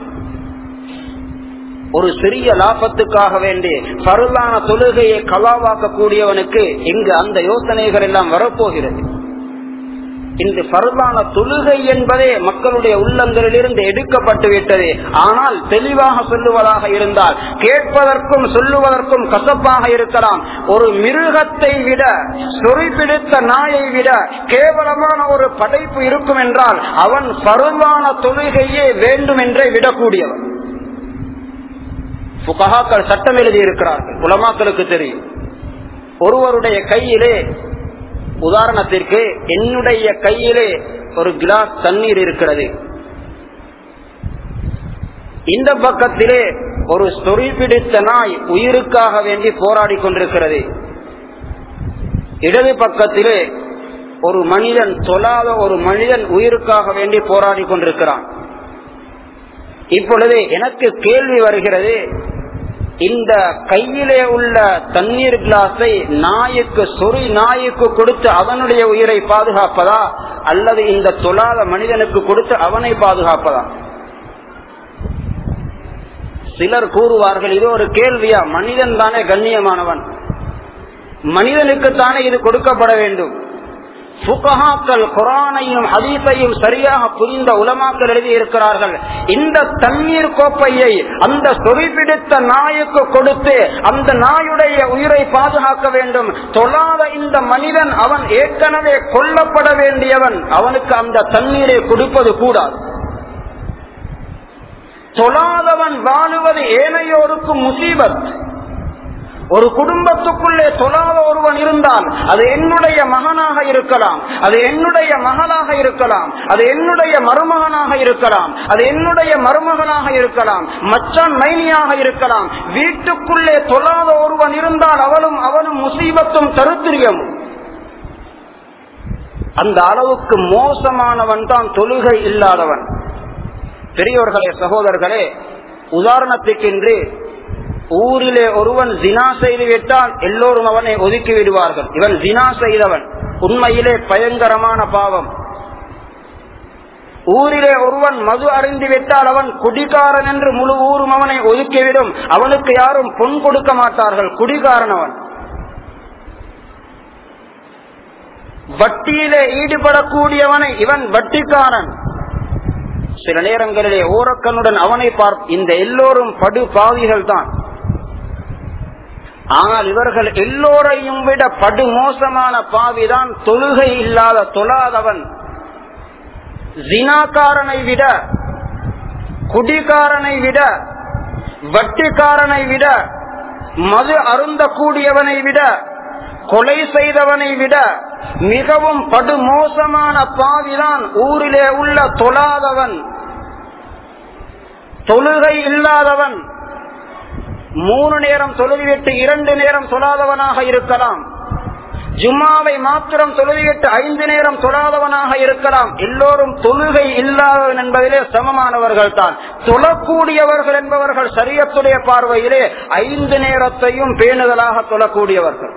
ஒரு சிறிய லாபத்துக்காக வேண்டி பருளான தொழுகையை கலாவாக்க கூடியவனுக்கு இங்கு அந்த யோசனைகள் எல்லாம் வரப்போகிறது இந்த பருளான தொழுகை என்பதே மக்களுடைய உள்ளங்களிலிருந்து எடுக்கப்பட்டு விட்டது ஆனால் தெளிவாக சொல்லுவதாக இருந்தால் கேட்பதற்கும் சொல்லுவதற்கும் கசப்பாக இருக்கலாம் ஒரு மிருகத்தை விட சொறி பிடித்த நாயை விட கேவலமான ஒரு படைப்பு இருக்கும் என்றால் அவன் பருவான தொழுகையே வேண்டும் என்றே விடக்கூடியவன் புகஹாக்கள் சட்டம் எழுதி இருக்கிறார்கள் உலமாக்களுக்கு தெரியும் ஒருவருடைய கையிலே உதாரணத்திற்கு என்னுடைய கையிலே ஒரு கிளாஸ் தண்ணீர் இருக்கிறது இந்த பக்கத்திலே ஒரு சொறி பிடித்த நாய் உயிருக்காக வேண்டி போராடி கொண்டிருக்கிறது இடது பக்கத்திலே ஒரு மனிதன் தொழாத ஒரு மனிதன் உயிருக்காக வேண்டி போராடி கொண்டிருக்கிறான் இப்பொழுது எனக்கு கேள்வி வருகிறது இந்த கையிலே உள்ள தண்ணீர் கிளாஸை நாய்க்கு சொறி நாய்க்கு கொடுத்து அவனுடைய உயிரை பாதுகாப்பதா அல்லது இந்த தொழாத மனிதனுக்கு கொடுத்து அவனை பாதுகாப்பதா சிலர் கூறுவார்கள் இது ஒரு கேள்வியா மனிதன் தானே கண்ணியமானவன் மனிதனுக்குத்தானே இது கொடுக்கப்பட வேண்டும் புகஹாக்கள் குரானையும் ஹதீஸையும் சரியாக புரிந்த உலமாக்கள் எழுதி இருக்கிறார்கள் இந்த தண்ணீர் கோப்பையை அந்த சொறிபிடித்த நாய்க்கு கொடுத்து அந்த நாயுடைய உயிரை பாதுகாக்க வேண்டும் தொழாத இந்த மனிதன் அவன் ஏற்கனவே கொல்லப்பட வேண்டியவன் அவனுக்கு அந்த தண்ணீரை கொடுப்பது கூடாது தொழாதவன் வாழுவது ஏனையோருக்கு முசீபத் ஒரு குடும்பத்துக்குள்ளே தொழாத ஒருவன் இருந்தால் அது என்னுடைய மகனாக இருக்கலாம் அது என்னுடைய மகளாக இருக்கலாம் அது என்னுடைய மருமகனாக இருக்கலாம் அது என்னுடைய மருமகனாக இருக்கலாம் மச்சான் மைனியாக இருக்கலாம் வீட்டுக்குள்ளே தொழாத ஒருவன் இருந்தால் அவளும் அவனும் முசீபத்தும் தருத்திரியமும் அந்த அளவுக்கு மோசமானவன் தான் தொழுகை இல்லாதவன் பெரியோர்களே சகோதரர்களே உதாரணத்துக்கென்று ஊரிலே ஒருவன் ஜினா செய்து விட்டால் எல்லோரும் அவனை ஒதுக்கி விடுவார்கள் இவன் ஜினா செய்தவன் உண்மையிலே பயங்கரமான பாவம் ஊரிலே ஒருவன் மது அறிந்து விட்டால் அவன் குடிகாரன் என்று முழு ஊரும் அவனை ஒதுக்கிவிடும் அவனுக்கு யாரும் பொன் கொடுக்க மாட்டார்கள் குடிகாரன் அவன் வட்டியிலே ஈடுபடக்கூடியவனை இவன் வட்டிக்காரன் சில நேரங்களிலே ஓரக்கண்ணுடன் அவனை பார் இந்த எல்லோரும் படு பாவிகள் தான் ஆனால் இவர்கள் எல்லோரையும் விட படு மோசமான பாவிதான் தொழுகை இல்லாத தொழாதவன் ஜினாக்காரனை விட குடிகாரனை விட வட்டிக்காரனை விட மது அருந்தக்கூடியவனை விட கொலை செய்தவனை விட மிகவும் படுமோசமான பாவிதான் ஊரிலே உள்ள தொழாதவன் தொழுகை இல்லாதவன் மூணு நேரம் தொழுதுவிட்டு இரண்டு நேரம் தொழாதவனாக இருக்கலாம் ஜும்மாவை மாத்திரம் தொழுதுவிட்டு ஐந்து நேரம் தொழாதவனாக இருக்கலாம் எல்லோரும் தொழுகை இல்லாதவன் என்பதிலே சமமானவர்கள் தான் தொழக்கூடியவர்கள் என்பவர்கள் சரியத்துடைய பார்வையிலே ஐந்து நேரத்தையும் பேணுதலாக தொழக்கூடியவர்கள்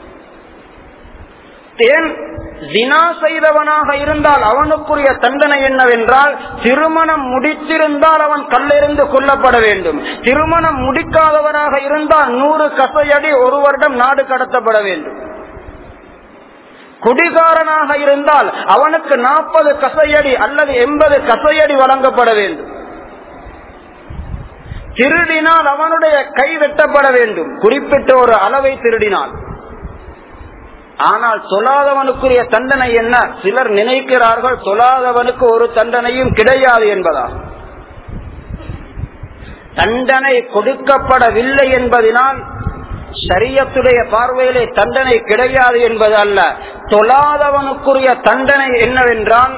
தேன் ஜினா செய்தவனாக இருந்தால் அவனுக்குரிய தண்டனை என்னவென்றால் திருமணம் முடித்திருந்தால் அவன் கல்லெறிந்து கொல்லப்பட வேண்டும் திருமணம் முடிக்காதவனாக இருந்தால் நூறு கசையடி ஒரு வருடம் நாடு கடத்தப்பட வேண்டும் குடிகாரனாக இருந்தால் அவனுக்கு நாற்பது கசையடி அல்லது எண்பது கசையடி வழங்கப்பட வேண்டும் திருடினால் அவனுடைய கை வெட்டப்பட வேண்டும் குறிப்பிட்ட ஒரு அளவை திருடினால் ஆனால் தொழாதவனுக்குரிய தண்டனை என்ன சிலர் நினைக்கிறார்கள் தொழாதவனுக்கு ஒரு தண்டனையும் கிடையாது என்பதா தண்டனை கொடுக்கப்படவில்லை என்பதனால் சரியத்துடைய பார்வையிலே தண்டனை கிடையாது என்பது அல்ல தொழாதவனுக்குரிய தண்டனை என்னவென்றால்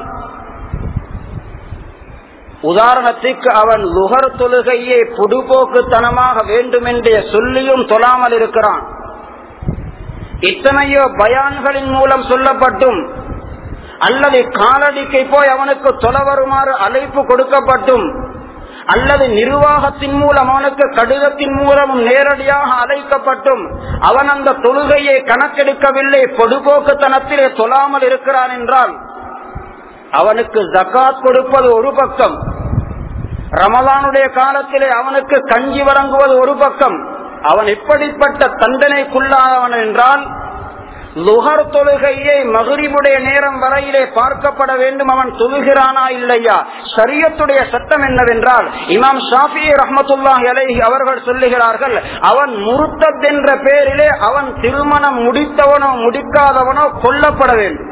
உதாரணத்துக்கு அவன் லுகர் தொழுகையை புடுபோக்குத்தனமாக வேண்டுமென்றே சொல்லியும் தொழாமல் இருக்கிறான் எத்தனையோ பயான்களின் மூலம் சொல்லப்பட்டும் அல்லது காலடிக்கை போய் அவனுக்கு தொலை வருமாறு அழைப்பு கொடுக்கப்பட்டும் அல்லது நிர்வாகத்தின் மூலம் அவனுக்கு கடிதத்தின் மூலமும் நேரடியாக அழைக்கப்பட்டும் அவன் அந்த தொழுகையை கணக்கெடுக்கவில்லை பொதுபோக்குத்தனத்திலே தொழாமல் இருக்கிறான் என்றால் அவனுக்கு ஜக்காத் கொடுப்பது ஒரு பக்கம் ரமலானுடைய காலத்திலே அவனுக்கு கஞ்சி வழங்குவது ஒரு பக்கம் அவன் எப்படிப்பட்ட தண்டனைக்குள்ளாதவன் என்றால் லுகர் தொழுகையை மகிரிபுடைய நேரம் வரையிலே பார்க்கப்பட வேண்டும் அவன் தொழுகிறானா இல்லையா சரியத்துடைய சட்டம் என்னவென்றால் இமாம் ஷாஃபி ரஹமத்துல்லாஹி அலைஹி அவர்கள் சொல்லுகிறார்கள் அவன் முருத்தத் என்ற பெயரிலே அவன் திருமணம் முடித்தவனோ முடிக்காதவனோ கொல்லப்பட வேண்டும்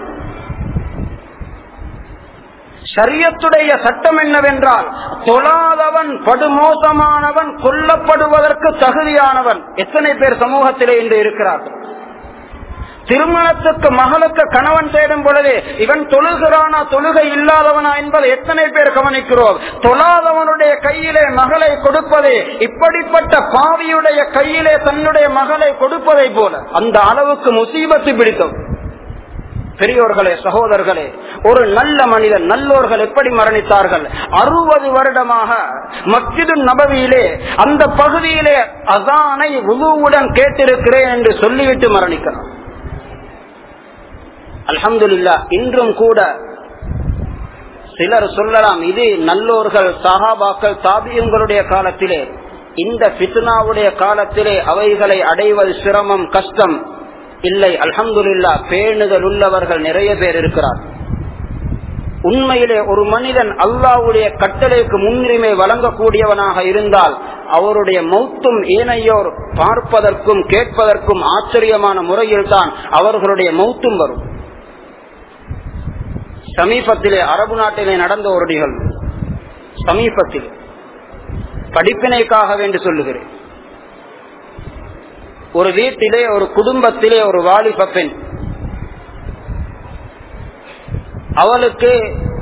சரியத்துடைய சட்டம் என்னவென்றால் தொழாதவன் படுமோசமானவன் கொல்லப்படுவதற்கு தகுதியானவன் எத்தனை பேர் சமூகத்திலே இன்று இருக்கிறார்கள் திருமணத்துக்கு மகளுக்கு கணவன் தேடும் பொழுது இவன் தொழுகிறானா தொழுகை இல்லாதவனா என்பதை எத்தனை பேர் கவனிக்கிறோம் தொழாதவனுடைய கையிலே மகளை கொடுப்பதே இப்படிப்பட்ட பாவியுடைய கையிலே தன்னுடைய மகளை கொடுப்பதை போல அந்த அளவுக்கு முசீபத்து பிடித்தோம் பெரியோர்களே சகோதரர்களே ஒரு நல்ல மனிதன் நல்லோர்கள் எப்படி மரணித்தார்கள் அறுபது வருடமாக மஸ்ஜிது நபவியிலே அந்த பகுதியிலே அசானை உதுவுடன் கேட்டிருக்கிறேன் என்று சொல்லிவிட்டு மரணிக்கிறார் அல்ஹம்துலில்லா இன்றும் கூட சிலர் சொல்லலாம் இது நல்லோர்கள் சஹாபாக்கள் தாபியங்களுடைய காலத்திலே இந்த பித்னாவுடைய காலத்திலே அவைகளை அடைவது சிரமம் கஷ்டம் இல்லை அல்ஹம்துலில்லா பேணுதல் உள்ளவர்கள் நிறைய பேர் இருக்கிறார் உண்மையிலே ஒரு மனிதன் அல்லாவுடைய கட்டளைக்கு முன்னுரிமை வழங்கக்கூடியவனாக இருந்தால் அவருடைய மௌத்தும் ஏனையோர் பார்ப்பதற்கும் கேட்பதற்கும் ஆச்சரியமான முறையில் தான் அவர்களுடைய மௌத்தும் வரும் சமீபத்திலே அரபு நாட்டிலே நடந்த ஒரு நிகழ்வு சமீபத்தில் படிப்பினைக்காக வேண்டி சொல்லுகிறேன் ஒரு வீட்டிலே ஒரு குடும்பத்திலே ஒரு வாலிப பெண் அவளுக்கு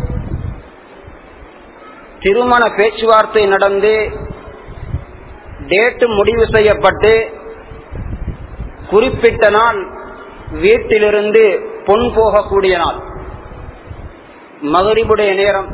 திருமண பேச்சுவார்த்தை நடந்து டேட்டு முடிவு செய்யப்பட்டு குறிப்பிட்ட நாள் வீட்டிலிருந்து பொன் போகக்கூடிய நாள் மகரிபுடைய நேரம்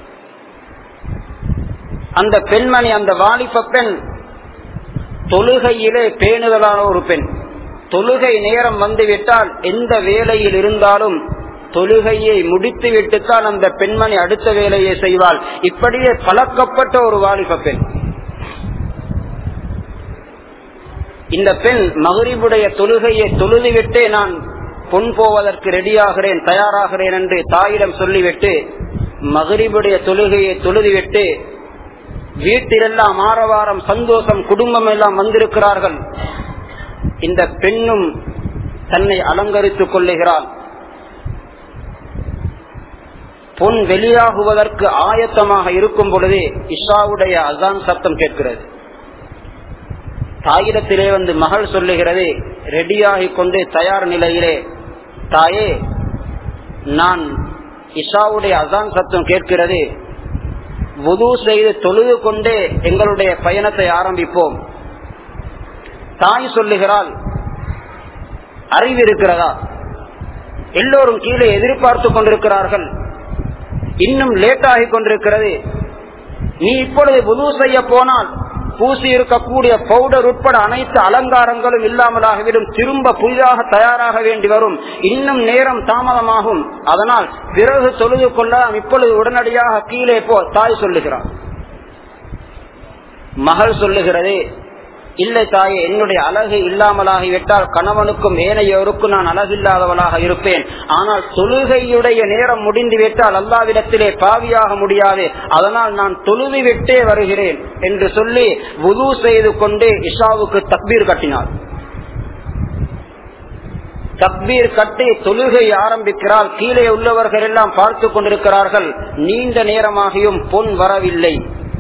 அந்த பெண்மணி அந்த வாலிப பெண் தொழுகையிலே பேணுதலான ஒரு பெண் தொழுகை நேரம் வந்துவிட்டால் எந்த வேலையில் இருந்தாலும் தொழுகையை முடித்து விட்டுத்தான் அந்த பெண்மணி அடுத்த வேலையை செய்வாள் இப்படியே பழக்கப்பட்ட ஒரு வாலிப பெண் இந்த பெண் மகரிபுடைய தொழுகையை தொழுதுவிட்டே நான் பொன் போவதற்கு ரெடியாகிறேன் தயாராகிறேன் என்று தாயிடம் சொல்லிவிட்டு மகரிபுடைய தொழுகையை தொழுதுவிட்டு வீட்டிலெல்லாம் ஆரவாரம் சந்தோஷம் குடும்பம் எல்லாம் வந்திருக்கிறார்கள் இந்த பெண்ணும் தன்னை அலங்கரித்துக் கொள்ளுகிறாள் பொன் வெளியாகுவதற்கு ஆயத்தமாக இருக்கும் பொழுதே இஷாவுடைய அசான் சத்தம் கேட்கிறது தாயிடத்திலே வந்து மகள் சொல்லுகிறது ரெடியாகி கொண்டே தயார் நிலையிலே தாயே நான் இஷாவுடைய அசான் சத்தம் கேட்கிறது வுது செய்து தொழுது கொண்டே எங்களுடைய பயணத்தை ஆரம்பிப்போம் தாய் சொல்லுகிறாள் அறிவு இருக்கிறதா எல்லோரும் கீழே எதிர்பார்த்து கொண்டிருக்கிறார்கள் இன்னும் லேட் ஆகி கொண்டிருக்கிறது நீ இப்பொழுது புது செய்ய போனால் பூசி இருக்கக்கூடிய பவுடர் உட்பட அனைத்து அலங்காரங்களும் இல்லாமலாகிவிடும் திரும்ப புதிதாக தயாராக வேண்டி வரும் இன்னும் நேரம் தாமதமாகும் அதனால் பிறகு தொழுது கொள்ளலாம் இப்பொழுது உடனடியாக கீழே போ தாய் சொல்லுகிறார் மகள் சொல்லுகிறது இல்லை தாயே என்னுடைய அழகு இல்லாமலாகிவிட்டால் கணவனுக்கும் ஏனையோருக்கும் நான் அழகில்லாதவனாக இருப்பேன் ஆனால் தொழுகையுடைய நேரம் முடிந்து விட்டால் அல்லாவிடத்திலே பாவியாக முடியாது அதனால் நான் தொழுது விட்டே வருகிறேன் என்று சொல்லி உது செய்து கொண்டே இஷாவுக்கு தக்பீர் கட்டினார் தக்பீர் கட்டி தொழுகை ஆரம்பிக்கிறால் கீழே உள்ளவர்கள் எல்லாம் பார்த்து கொண்டிருக்கிறார்கள் நீண்ட நேரமாகியும் பொன் வரவில்லை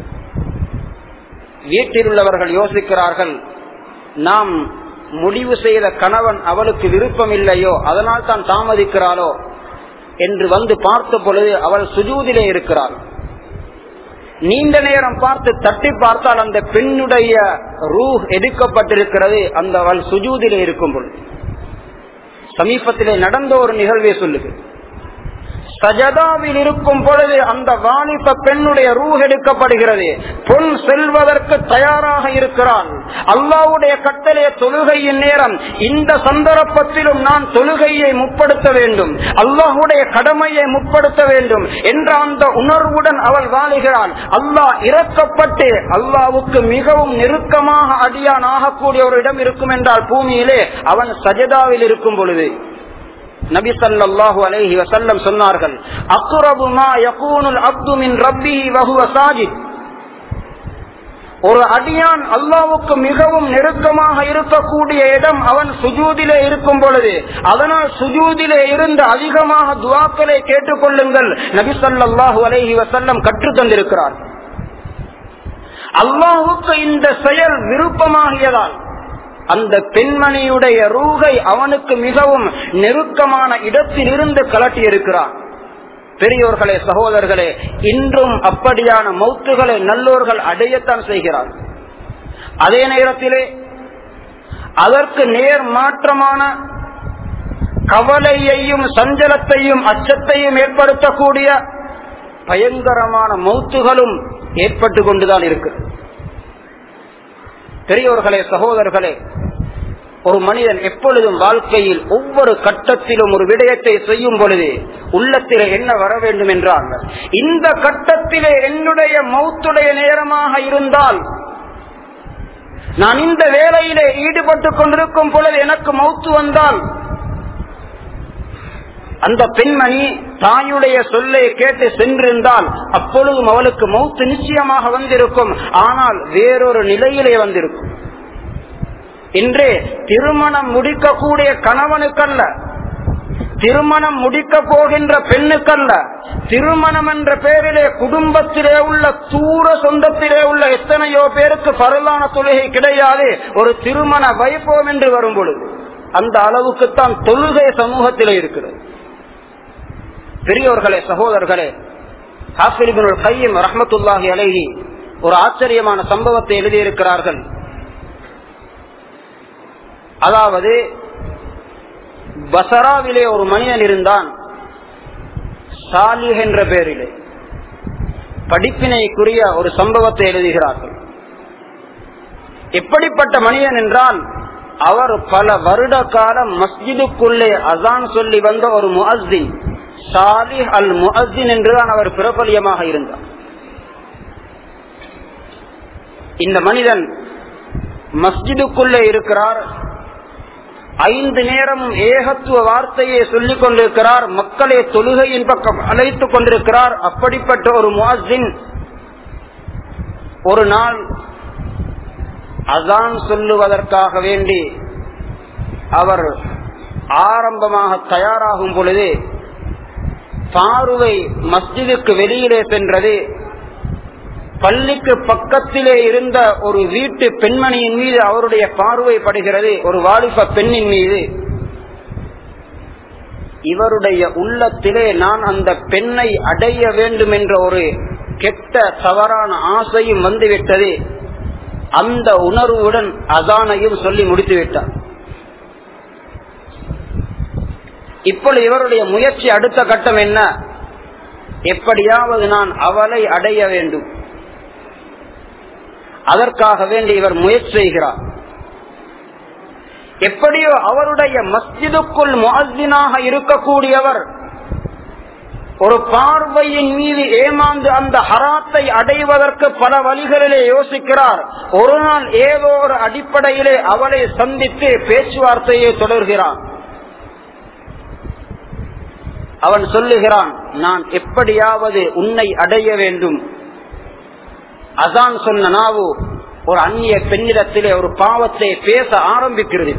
வீட்டில் உள்ளவர்கள் யோசிக்கிறார்கள் நாம் முடிவு செய்த கணவன் அவளுக்கு விருப்பம் இல்லையோ அதனால் தான் தாமதிக்கிறாளோ என்று வந்து பார்த்த பொழுது அவள் சுஜூதிலே இருக்கிறாள் நீண்ட நேரம் பார்த்து தட்டி பார்த்தால் அந்த பெண்ணுடைய ரூ எடுக்கப்பட்டிருக்கிறது அந்த அவள் சுஜூதிலே இருக்கும் பொழுது சமீபத்திலே நடந்த ஒரு நிகழ்வை சொல்லுது சஜதாவில் இருக்கும் பொழுது அந்த வாலிப பெண்ணுடைய ரூஹ் எடுக்கப்படுகிறது பொன் செல்வதற்கு தயாராக இருக்கிறான் அல்லாவுடைய கட்டளைய தொழுகையின் நேரம் இந்த சந்தர்ப்பத்திலும் நான் தொழுகையை முற்படுத்த வேண்டும் அல்லாஹுடைய கடமையை முற்படுத்த வேண்டும் என்ற அந்த உணர்வுடன் அவள் வாழுகிறாள் அல்லாஹ் இறக்கப்பட்டு அல்லாவுக்கு மிகவும் நெருக்கமாக அடியான் ஆகக்கூடிய ஒரு இடம் இருக்கும் என்றால் பூமியிலே அவன் சஜதாவில் இருக்கும் பொழுது நபி சல்லாஹூ அலைஹி வசல்லம் சொன்னார்கள் அக்குரபு மா யகூனுல் அப்து மின் ரப்பிஹி வஹுவ சாஜித் ஒரு அடியான் அல்லாவுக்கு மிகவும் நெருக்கமாக இருக்கக்கூடிய இடம் அவன் சுஜூதிலே இருக்கும் பொழுது அதனால் சுஜூதிலே இருந்து அதிகமாக துவாக்களை கேட்டுக்கொள்ளுங்கள் நபி சல்லாஹூ அலைஹி வசல்லம் கற்று தந்திருக்கிறார் அல்லாஹுக்கு இந்த செயல் விருப்பமாகியதால் அந்த பெண்மணியுடைய ரூகை அவனுக்கு மிகவும் நெருக்கமான இடத்தில் இருந்து கலட்டி இருக்கிறான் பெரியோர்களே சகோதரர்களே இன்றும் அப்படியான மௌத்துகளை நல்லோர்கள் அடையத்தான் செய்கிறார் அதே நேரத்திலே அதற்கு நேர் மாற்றமான கவலையையும் சஞ்சலத்தையும் அச்சத்தையும் ஏற்படுத்தக்கூடிய பயங்கரமான மௌத்துகளும் ஏற்பட்டு கொண்டுதான் இருக்கு பெரியோர்களே சகோதரர்களே ஒரு மனிதன் எப்பொழுதும் வாழ்க்கையில் ஒவ்வொரு கட்டத்திலும் ஒரு விடயத்தை செய்யும் பொழுது உள்ளத்திலே என்ன வர வேண்டும் என்றால் இந்த கட்டத்திலே என்னுடைய மௌத்துடைய நேரமாக இருந்தால் நான் இந்த வேலையிலே ஈடுபட்டுக் கொண்டிருக்கும் பொழுது எனக்கு மௌத்து வந்தால் அந்த பெண்மணி தாயுடைய சொல்லை கேட்டு சென்றிருந்தால் அப்பொழுதும் அவளுக்கு மௌத்து நிச்சயமாக வந்திருக்கும் ஆனால் வேறொரு நிலையிலே வந்திருக்கும் இன்று திருமணம் முடிக்கக்கூடிய கணவனுக்கல்ல திருமணம் முடிக்க போகின்ற பெண்ணுக்கல்ல திருமணம் என்ற பெயரிலே குடும்பத்திலே உள்ள தூர சொந்தத்திலே உள்ள எத்தனையோ பேருக்கு பரலான தொழுகை கிடையாது ஒரு திருமண வைபவம் என்று வரும் பொழுது அந்த அளவுக்குத்தான் தொழுகை சமூகத்திலே இருக்கிறது பெரியோர்களே சகோதரர்களே ஹாஃபிலிபின் கையும் ரஹமத்துல்லாஹி அலைஹி ஒரு ஆச்சரியமான சம்பவத்தை எழுதியிருக்கிறார்கள் அதாவது பசராவிலே ஒரு மனிதன் இருந்தான் சாலிஹ் என்ற பெயரிலே படிப்பினைக்குரிய ஒரு சம்பவத்தை எழுதுகிறார்கள் எப்படிப்பட்ட மனிதன் என்றால் அவர் பல வருட காலம் மஸ்ஜிதுக்குள்ளே அசான் சொல்லி வந்த ஒரு முஅஸ்தின் சாலிஹ் அல் முஅஸ்தின் என்றுதான் அவர் பிரபலியமாக இருந்தார் இந்த மனிதன் மஸ்ஜிதுக்குள்ளே இருக்கிறார் ஐந்து நேரம் ஏகத்துவ வார்த்தையை சொல்லிக் கொண்டிருக்கிறார் மக்களை தொழுகையின் பக்கம் அழைத்துக் கொண்டிருக்கிறார் அப்படிப்பட்ட ஒரு முவாசின் ஒரு நாள் அதான் சொல்லுவதற்காக வேண்டி அவர் ஆரம்பமாக தயாராகும் பொழுது பார்வை மஸ்ஜிதுக்கு வெளியிலே சென்றது பள்ளிக்கு பக்கத்திலே இருந்த ஒரு வீட்டு பெண்மணியின் மீது அவருடைய பார்வை படுகிறது ஒரு வாலிப பெண்ணின் மீது இவருடைய உள்ளத்திலே நான் அந்த பெண்ணை அடைய வேண்டும் என்ற ஒரு கெட்ட தவறான ஆசையும் வந்துவிட்டது அந்த உணர்வுடன் அதானையும் சொல்லி முடித்து விட்டார் இப்பொழுது இவருடைய முயற்சி அடுத்த கட்டம் என்ன எப்படியாவது நான் அவளை அடைய வேண்டும் அதற்காக வேண்டி இவர் முயற்சி செய்கிறார் எப்படியோ அவருடைய மஸ்ஜிதுக்குள் முஅஸ்தினாக இருக்கக்கூடியவர் ஒரு பார்வையின் மீது ஏமாந்து அந்த ஹராத்தை அடைவதற்கு பல வழிகளிலே யோசிக்கிறார் ஒரு நாள் ஏதோ ஒரு அடிப்படையிலே அவளை சந்தித்து பேச்சுவார்த்தையை தொடர்கிறான் அவன் சொல்லுகிறான் நான் எப்படியாவது உன்னை அடைய வேண்டும் அதான் சொன்ன நாவு ஒரு அந்நிய பெண்ணிடத்திலே ஒரு பாவத்தை பேச ஆரம்பிக்கிறது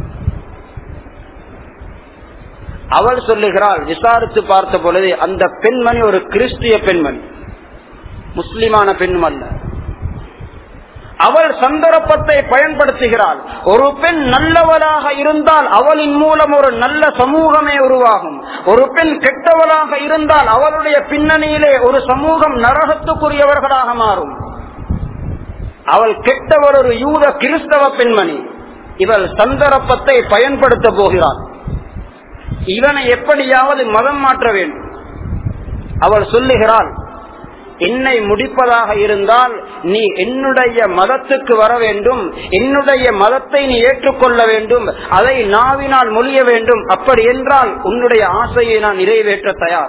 அவள் சொல்லுகிறாள் விசாரித்து பார்த்த பொழுது அந்த பெண்மணி ஒரு கிறிஸ்திய பெண்மணி முஸ்லிமான பெண்ணும் அல்ல அவள் சந்தர்ப்பத்தை பயன்படுத்துகிறாள் ஒரு பெண் நல்லவளாக இருந்தால் அவளின் மூலம் ஒரு நல்ல சமூகமே உருவாகும் ஒரு பெண் கெட்டவளாக இருந்தால் அவளுடைய பின்னணியிலே ஒரு சமூகம் நரகத்துக்குரியவர்களாக மாறும் அவள் கெட்டவர் ஒரு யூத கிறிஸ்தவ பெண்மணி இவள் சந்தர்ப்பத்தை பயன்படுத்த போகிறாள் இவனை எப்படியாவது மதம் மாற்ற வேண்டும் அவள் சொல்லுகிறாள் என்னை முடிப்பதாக இருந்தால் நீ என்னுடைய மதத்துக்கு வர வேண்டும் என்னுடைய மதத்தை நீ ஏற்றுக்கொள்ள வேண்டும் அதை நாவினால் மொழிய வேண்டும் அப்படி என்றால் உன்னுடைய ஆசையை நான் நிறைவேற்ற தயார்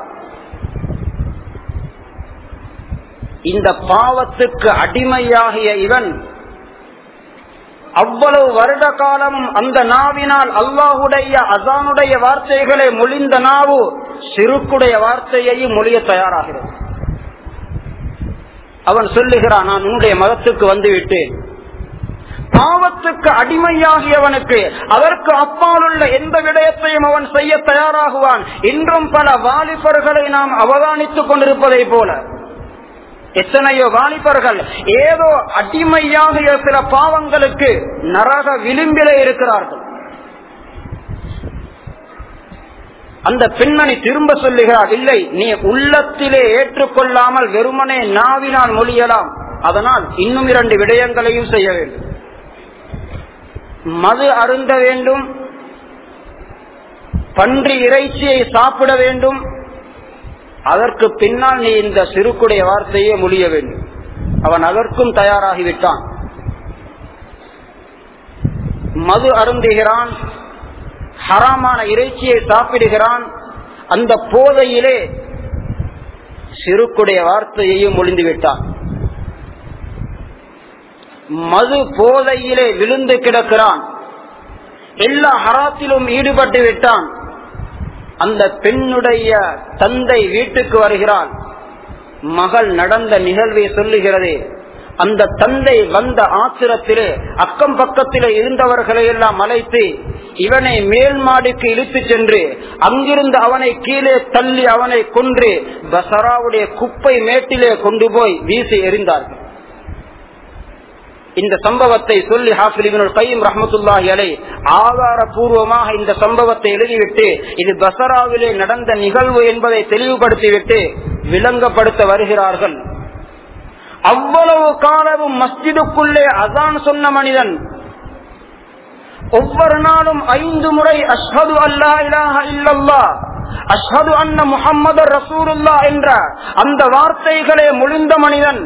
இந்த பாவத்துக்கு அடிமையாகிய இவன் அவ்வளவு வருட காலமும் அந்த நாவினால் அல்லாஹுடைய அசானுடைய வார்த்தைகளை மொழிந்த நாவு சிறுக்குடைய வார்த்தையையும் மொழிய தயாராகிறது அவன் சொல்லுகிறான் நான் உன்னுடைய மதத்துக்கு வந்து விட்டேன் பாவத்துக்கு அடிமையாகியவனுக்கு அதற்கு அப்பாலுள்ள எந்த விடயத்தையும் அவன் செய்ய தயாராகுவான் இன்றும் பல வாலிபர்களை நாம் அவதானித்துக் கொண்டிருப்பதை போல எத்தனையோ வாலிபர்கள் ஏதோ அடிமையாகிய சில பாவங்களுக்கு நரக விளிம்பிலே இருக்கிறார்கள் அந்த பெண்மணி திரும்ப சொல்லுகிறார் இல்லை நீ உள்ளத்திலே ஏற்றுக்கொள்ளாமல் வெறுமனே நாவினால் மொழியலாம் அதனால் இன்னும் இரண்டு விடயங்களையும் செய்ய வேண்டும் மது அருந்த வேண்டும் பன்றி இறைச்சியை சாப்பிட வேண்டும் அதற்கு பின்னால் நீ இந்த சிறுக்குடைய வார்த்தையே முடிய வேண்டும் அவன் அதற்கும் தயாராகிவிட்டான் மது அருந்துகிறான் ஹராமான இறைச்சியை சாப்பிடுகிறான் அந்த போதையிலே சிறுக்குடைய வார்த்தையையும் ஒளிந்து விட்டான் மது போதையிலே விழுந்து கிடக்கிறான் எல்லா ஹராத்திலும் ஈடுபட்டு விட்டான் அந்த பெண்ணுடைய தந்தை வீட்டுக்கு வருகிறான் மகள் நடந்த நிகழ்வை சொல்லுகிறது அந்த தந்தை வந்த ஆத்திரத்திலே அக்கம் பக்கத்திலே இருந்தவர்களை எல்லாம் அழைத்து இவனை மேல் மாடிக்கு இழுத்து சென்று அங்கிருந்து அவனை கீழே தள்ளி அவனை கொன்று பசராவுடைய குப்பை மேட்டிலே கொண்டு போய் வீசி எறிந்தார்கள் இந்த சம்பவத்தை சொல்லி ஹாஃபிலிபின் கையும் ரஹமத்துல்லாஹி அலை ஆதாரபூர்வமாக இந்த சம்பவத்தை எழுதிவிட்டு இது பசராவிலே நடந்த நிகழ்வு என்பதை தெளிவுபடுத்திவிட்டு விளங்கப்படுத்த வருகிறார்கள் அவ்வளவு காலமும் மஸ்ஜிதுக்குள்ளே அதான் சொன்ன மனிதன் ஒவ்வொரு நாளும் ஐந்து முறை அஷ்ஹது அல்லா இலாஹ இல்லல்லா அஷ்ஹது அன்ன முஹம்மது ரசூலுல்லா என்ற அந்த வார்த்தைகளே முழிந்த மனிதன்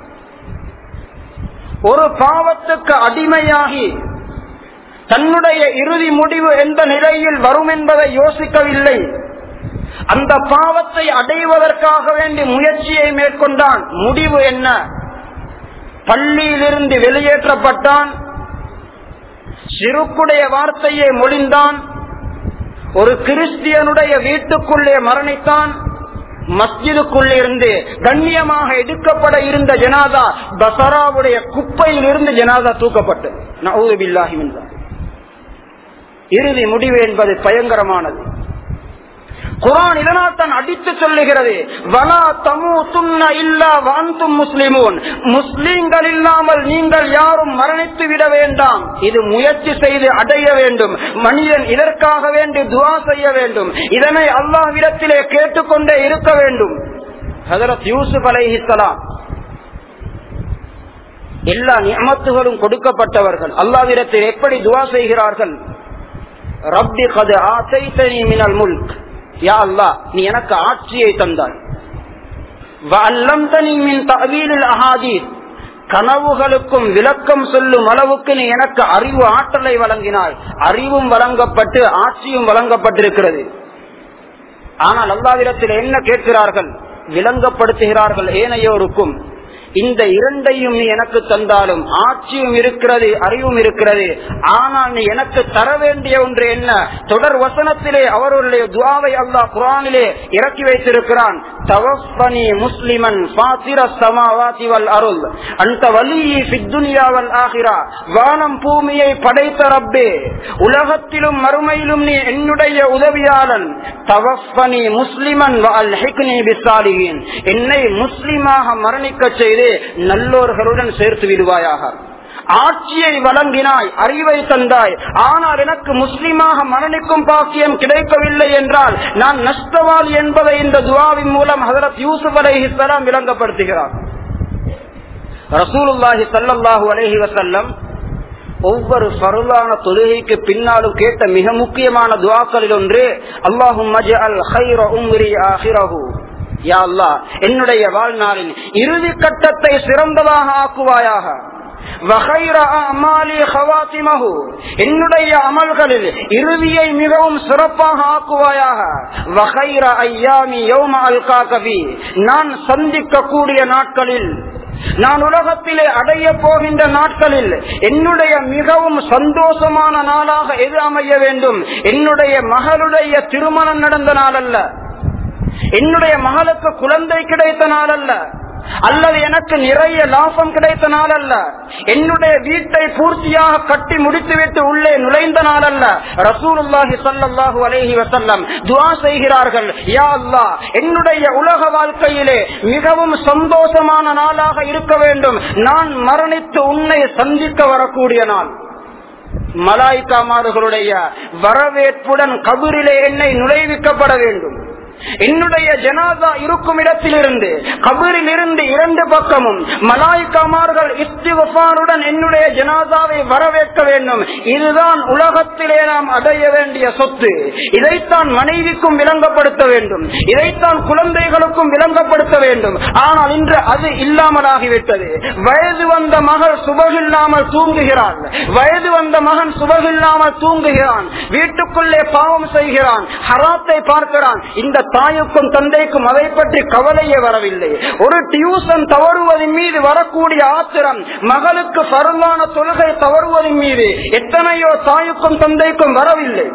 ஒரு பாவத்துக்கு அடிமையாகி தன்னுடைய இறுதி முடிவு எந்த நிலையில் வரும் என்பதை யோசிக்கவில்லை அந்த பாவத்தை அடைவதற்காக வேண்டி முயற்சியை மேற்கொண்டான் முடிவு என்ன பள்ளியிலிருந்து வெளியேற்றப்பட்டான் சிறுக்குடைய வார்த்தையை மொழிந்தான் ஒரு கிறிஸ்தியனுடைய வீட்டுக்குள்ளே மரணித்தான் மஸ்ஜிதுக்குள்ளே இருந்து கண்ணியமாக எடுக்கப்பட இருந்த ஜனாதா பசராவுடைய குப்பையில் இருந்து ஜனாதா தூக்கப்பட்டு நவுபில்லாஹி இறுதி முடிவு என்பது பயங்கரமானது குரான் இதனால் தான் அடித்து சொல்லுகிறது வலா தமு துன்ன இல்லா வாந்தும் முஸ்லிமூன் முஸ்லிம்கள் இல்லாமல் நீங்கள் யாரும் மரணித்து விட வேண்டாம் இது முயற்சி செய்து அடைய வேண்டும் மனிதன் இதற்காக வேண்டி துவா செய்ய வேண்டும் இதனை அல்லாஹ்விடத்திலே கேட்டுக்கொண்டே இருக்க வேண்டும் ஹதரத் யூசுப் அலைஹிஸ்ஸலாம் எல்லா நியமத்துகளும் கொடுக்கப்பட்டவர்கள் அல்லாவிடத்தில் எப்படி துவா செய்கிறார்கள் ரப்பி கது ஆசைத்தனி மினல் முல்க் யா அல்லா நீ எனக்கு ஆட்சியை தந்தாய் கனவுகளுக்கும் விளக்கம் சொல்லும் அளவுக்கு நீ எனக்கு அறிவு ஆற்றலை வழங்கினாய் அறிவும் வழங்கப்பட்டு ஆட்சியும் வழங்கப்பட்டிருக்கிறது ஆனால் அல்லாவிடத்தில் என்ன கேட்கிறார்கள் விளங்கப்படுத்துகிறார்கள் ஏனையோருக்கும் இந்த இரண்டையும் நீ எனக்கு தந்தாலும் ஆட்சியும் இருக்கிறது அறிவும் இருக்கிறது ஆனால் நீ எனக்கு தர வேண்டிய ஒன்று என்ன தொடர் வசனத்திலே அவர்களுடைய துவாவை அல்லாஹ் குரானிலே இறக்கி வைத்திருக்கிறான் தவஃபனி முஸ்லிமன் பாத்திர சமாவாதி வல் அருள் அந்த வலியை பித்துனியாவல் ஆகிறா வானம் பூமியை படைத்த ரப்பே உலகத்திலும் மறுமையிலும் நீ என்னுடைய உதவியாளன் தவஃபனி முஸ்லிமன் பிசாலிகின் என்னை முஸ்லிமாக மரணிக்க செய்து நல்லோர்களுடன் சேர்த்து விடுவாயாக ஆட்சியை வழங்கினாய் அறிவை தந்தாய் ஆனால் எனக்கு முஸ்லிமாக மரணிக்கும் பாக்கியம் கிடைக்கவில்லை என்றால் நான் நஷ்டவாளி என்பதை இந்த துவாவின் மூலம் ஹசரத் யூசுப் அலைஹிஸ்லாம் விளங்கப்படுத்துகிறார் ரசூலுல்லாஹி சல்லாஹூ அலஹி வசல்லம் ஒவ்வொரு பருளான தொழுகைக்கு பின்னாலும் கேட்ட மிக முக்கியமான துவாக்களில் ஒன்று அல்லாஹும் என்னுடைய வாழ்நாளின் இறுதி கட்டத்தை சிறந்ததாக ஆக்குவாயாக என்னுடைய அமல்களில் இறுதியை மிகவும் சிறப்பாக ஆக்குவாயாக நான் சந்திக்கக்கூடிய நாட்களில் நான் உலகத்திலே அடைய போகின்ற நாட்களில் என்னுடைய மிகவும் சந்தோஷமான நாளாக எது அமைய வேண்டும் என்னுடைய மகளுடைய திருமணம் நடந்த நாள் அல்ல என்னுடைய மகளுக்கு குழந்தை கிடைத்த நாள் அல்ல அல்லது எனக்கு நிறைய லாபம் கிடைத்த நாள் அல்ல என்னுடைய வீட்டை பூர்த்தியாக கட்டி முடித்துவிட்டு உள்ளே நுழைந்த நாள் அல்ல ரசூலுல்லாஹி சல்லாஹூ அலேஹி வசல்லம் துவா செய்கிறார்கள் யா அல்லா என்னுடைய உலக வாழ்க்கையிலே மிகவும் சந்தோஷமான நாளாக இருக்க வேண்டும் நான் மரணித்து உன்னை சந்திக்க வரக்கூடிய நாள் மலாய்க்காமார்களுடைய வரவேற்புடன் கபூரிலே என்னை நுழைவிக்கப்பட வேண்டும் என்னுடைய ஜனாதா இருக்கும் இடத்திலிருந்து கபரில் இருந்து இரண்டு பக்கமும் மலாய்க்காமார்கள் இஸ்திகுபாருடன் என்னுடைய ஜனாதாவை வரவேற்க வேண்டும் இதுதான் உலகத்திலே நாம் அடைய வேண்டிய சொத்து இதைத்தான் மனைவிக்கும் விளங்கப்படுத்த வேண்டும் இதைத்தான் குழந்தைகளுக்கும் விளங்கப்படுத்த வேண்டும் ஆனால் இன்று அது இல்லாமலாகிவிட்டது வயது வந்த மகள் சுபகில்லாமல் தூங்குகிறாள் வயது வந்த மகன் சுபகில்லாமல் தூங்குகிறான் வீட்டுக்குள்ளே பாவம் செய்கிறான் ஹராத்தை பார்க்கிறான் இந்த தாயுக்கும் தந்தைக்கும் அதை பற்றி கவலையே வரவில்லை ஒரு டியூசன் தவறுவதன் மீது வரக்கூடிய ஆத்திரம் மகளுக்கு பருவான தொழுகை தவறுவதன் மீது எத்தனையோ தாயுக்கும் தந்தைக்கும் வரவில்லை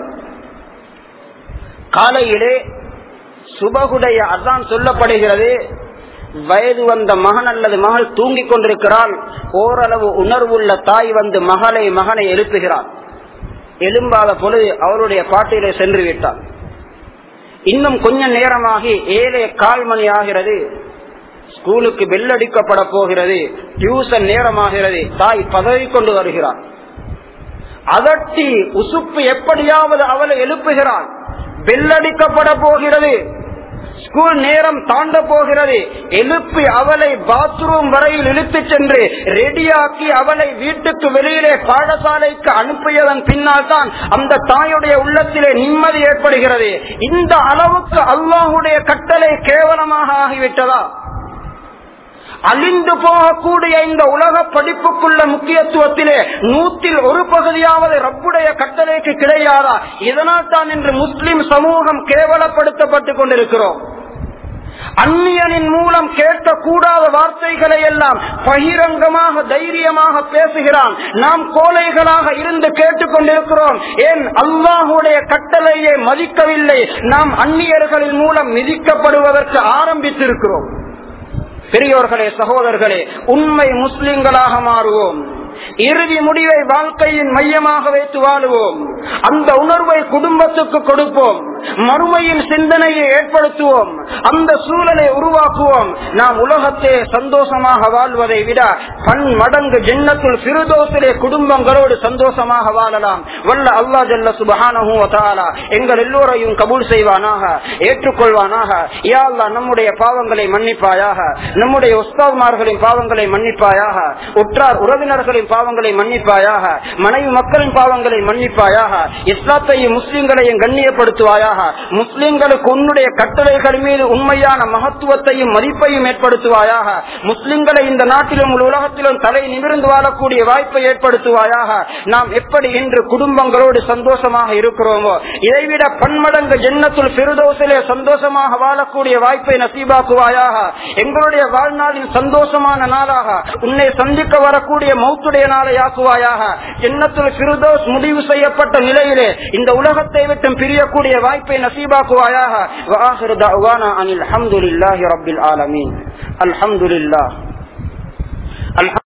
காலையிலே சுபகுடைய அதான் சொல்லப்படுகிறது வயது வந்த மகன் அல்லது மகள் தூங்கிக் கொண்டிருக்கிறாள் ஓரளவு உணர்வுள்ள தாய் வந்து மகளை மகனை எழுப்புகிறாள் எழும்பாத பொழுது அவருடைய பாட்டிலே சென்று விட்டாள் இன்னும் கொஞ்ச நேரமாகி ஏழே கால் மணி ஆகிறது ஸ்கூலுக்கு பெல்லடிக்கப்பட போகிறது டியூசன் நேரமாகிறது தாய் பதவி கொண்டு வருகிறார் அதட்டி உசுப்பு எப்படியாவது அவளை எழுப்புகிறாள் பெல்லடிக்கப்பட போகிறது ஸ்கூல் நேரம் தாண்ட போகிறது எழுப்பி அவளை பாத்ரூம் வரையில் இழுத்துச் சென்று ரெடியாக்கி அவளை வீட்டுக்கு வெளியிலே பாடசாலைக்கு அனுப்பியதன் பின்னால் தான் அந்த தாயுடைய உள்ளத்திலே நிம்மதி ஏற்படுகிறது இந்த அளவுக்கு அல்லாஹுடைய கட்டளை கேவலமாக ஆகிவிட்டதா அழிந்து போகக்கூடிய இந்த உலக படிப்புக்குள்ள முக்கியத்துவத்திலே நூற்றில் ஒரு பகுதியாவது ரப்புடைய கட்டளைக்கு கிடையாதா இதனால் தான் இன்று முஸ்லிம் சமூகம் கேவலப்படுத்தப்பட்டுக் கொண்டிருக்கிறோம் அந்நியனின் மூலம் கேட்கக்கூடாத வார்த்தைகளை எல்லாம் பகிரங்கமாக தைரியமாக பேசுகிறான் நாம் கோலைகளாக இருந்து கேட்டுக்கொண்டிருக்கிறோம் ஏன் அல்லாஹுடைய கட்டளையை மதிக்கவில்லை நாம் அந்நியர்களின் மூலம் மிதிக்கப்படுவதற்கு ஆரம்பித்திருக்கிறோம் பெரியோர்களே சகோதரர்களே உண்மை முஸ்லிம்களாக மாறுவோம் இறுதி முடிவை வாழ்க்கையின் மையமாக வைத்து வாழுவோம் அந்த உணர்வை குடும்பத்துக்கு கொடுப்போம் மறுமையின் சிந்தனையை ஏற்படுத்துவோம் அந்த சூழலை உருவாக்குவோம் நாம் உலகத்தே சந்தோஷமாக வாழ்வதை விட பன் மடங்கு ஜென்னத்துள் சிறுதோசிலே குடும்பங்களோடு சந்தோஷமாக வாழலாம் வல்ல அல்லா ஜல்ல சுபஹானா எங்கள் எல்லோரையும் கபூல் செய்வானாக ஏற்றுக்கொள்வானாக யா அல்லா நம்முடைய பாவங்களை மன்னிப்பாயாக நம்முடைய உஸ்தாத்மார்களின் பாவங்களை மன்னிப்பாயாக உற்றார் உறவினர்களின் பாவங்களை மன்னிப்பாயாக மனைவி மக்களின் பாவங்களை மன்னிப்பாயாக இஸ்லாத்தையும் முஸ்லிம்களையும் கண்ணியப்படுத்துவாயாக முஸ்லிம்களுக்கு உன்னுடைய கட்டளைகள் மீது உண்மையான மகத்துவத்தையும் மதிப்பையும் ஏற்படுத்துவாயாக முஸ்லிம்களை இந்த நாட்டிலும் உலகத்திலும் தலை நிமிர்ந்து வாழக்கூடிய வாய்ப்பை ஏற்படுத்துவாயாக நாம் எப்படி இன்று குடும்பங்களோடு சந்தோஷமாக இருக்கிறோமோ இதைவிட பன்மடங்கு ஜென்னத்துள் பெருதோசிலே சந்தோஷமாக வாழக்கூடிய வாய்ப்பை நசீபாக்குவாயாக எங்களுடைய வாழ்நாளில் சந்தோஷமான நாளாக உன்னை சந்திக்க வரக்கூடிய மௌத்துடைய நாளை ஆக்குவாயாக ஜென்னத்துள் பிருதோஸ் முடிவு செய்யப்பட்ட நிலையிலே இந்த உலகத்தை விட்டு பிரியக்கூடிய வாய்ப்பை நசீபாக்குவாயாக வாஹிரு தஅவானா அனில் அல்ஹம்துலில்லாஹி ரப்பில் ஆலமீன் அல்ஹம்துலில்லாஹ் அல்ஹம்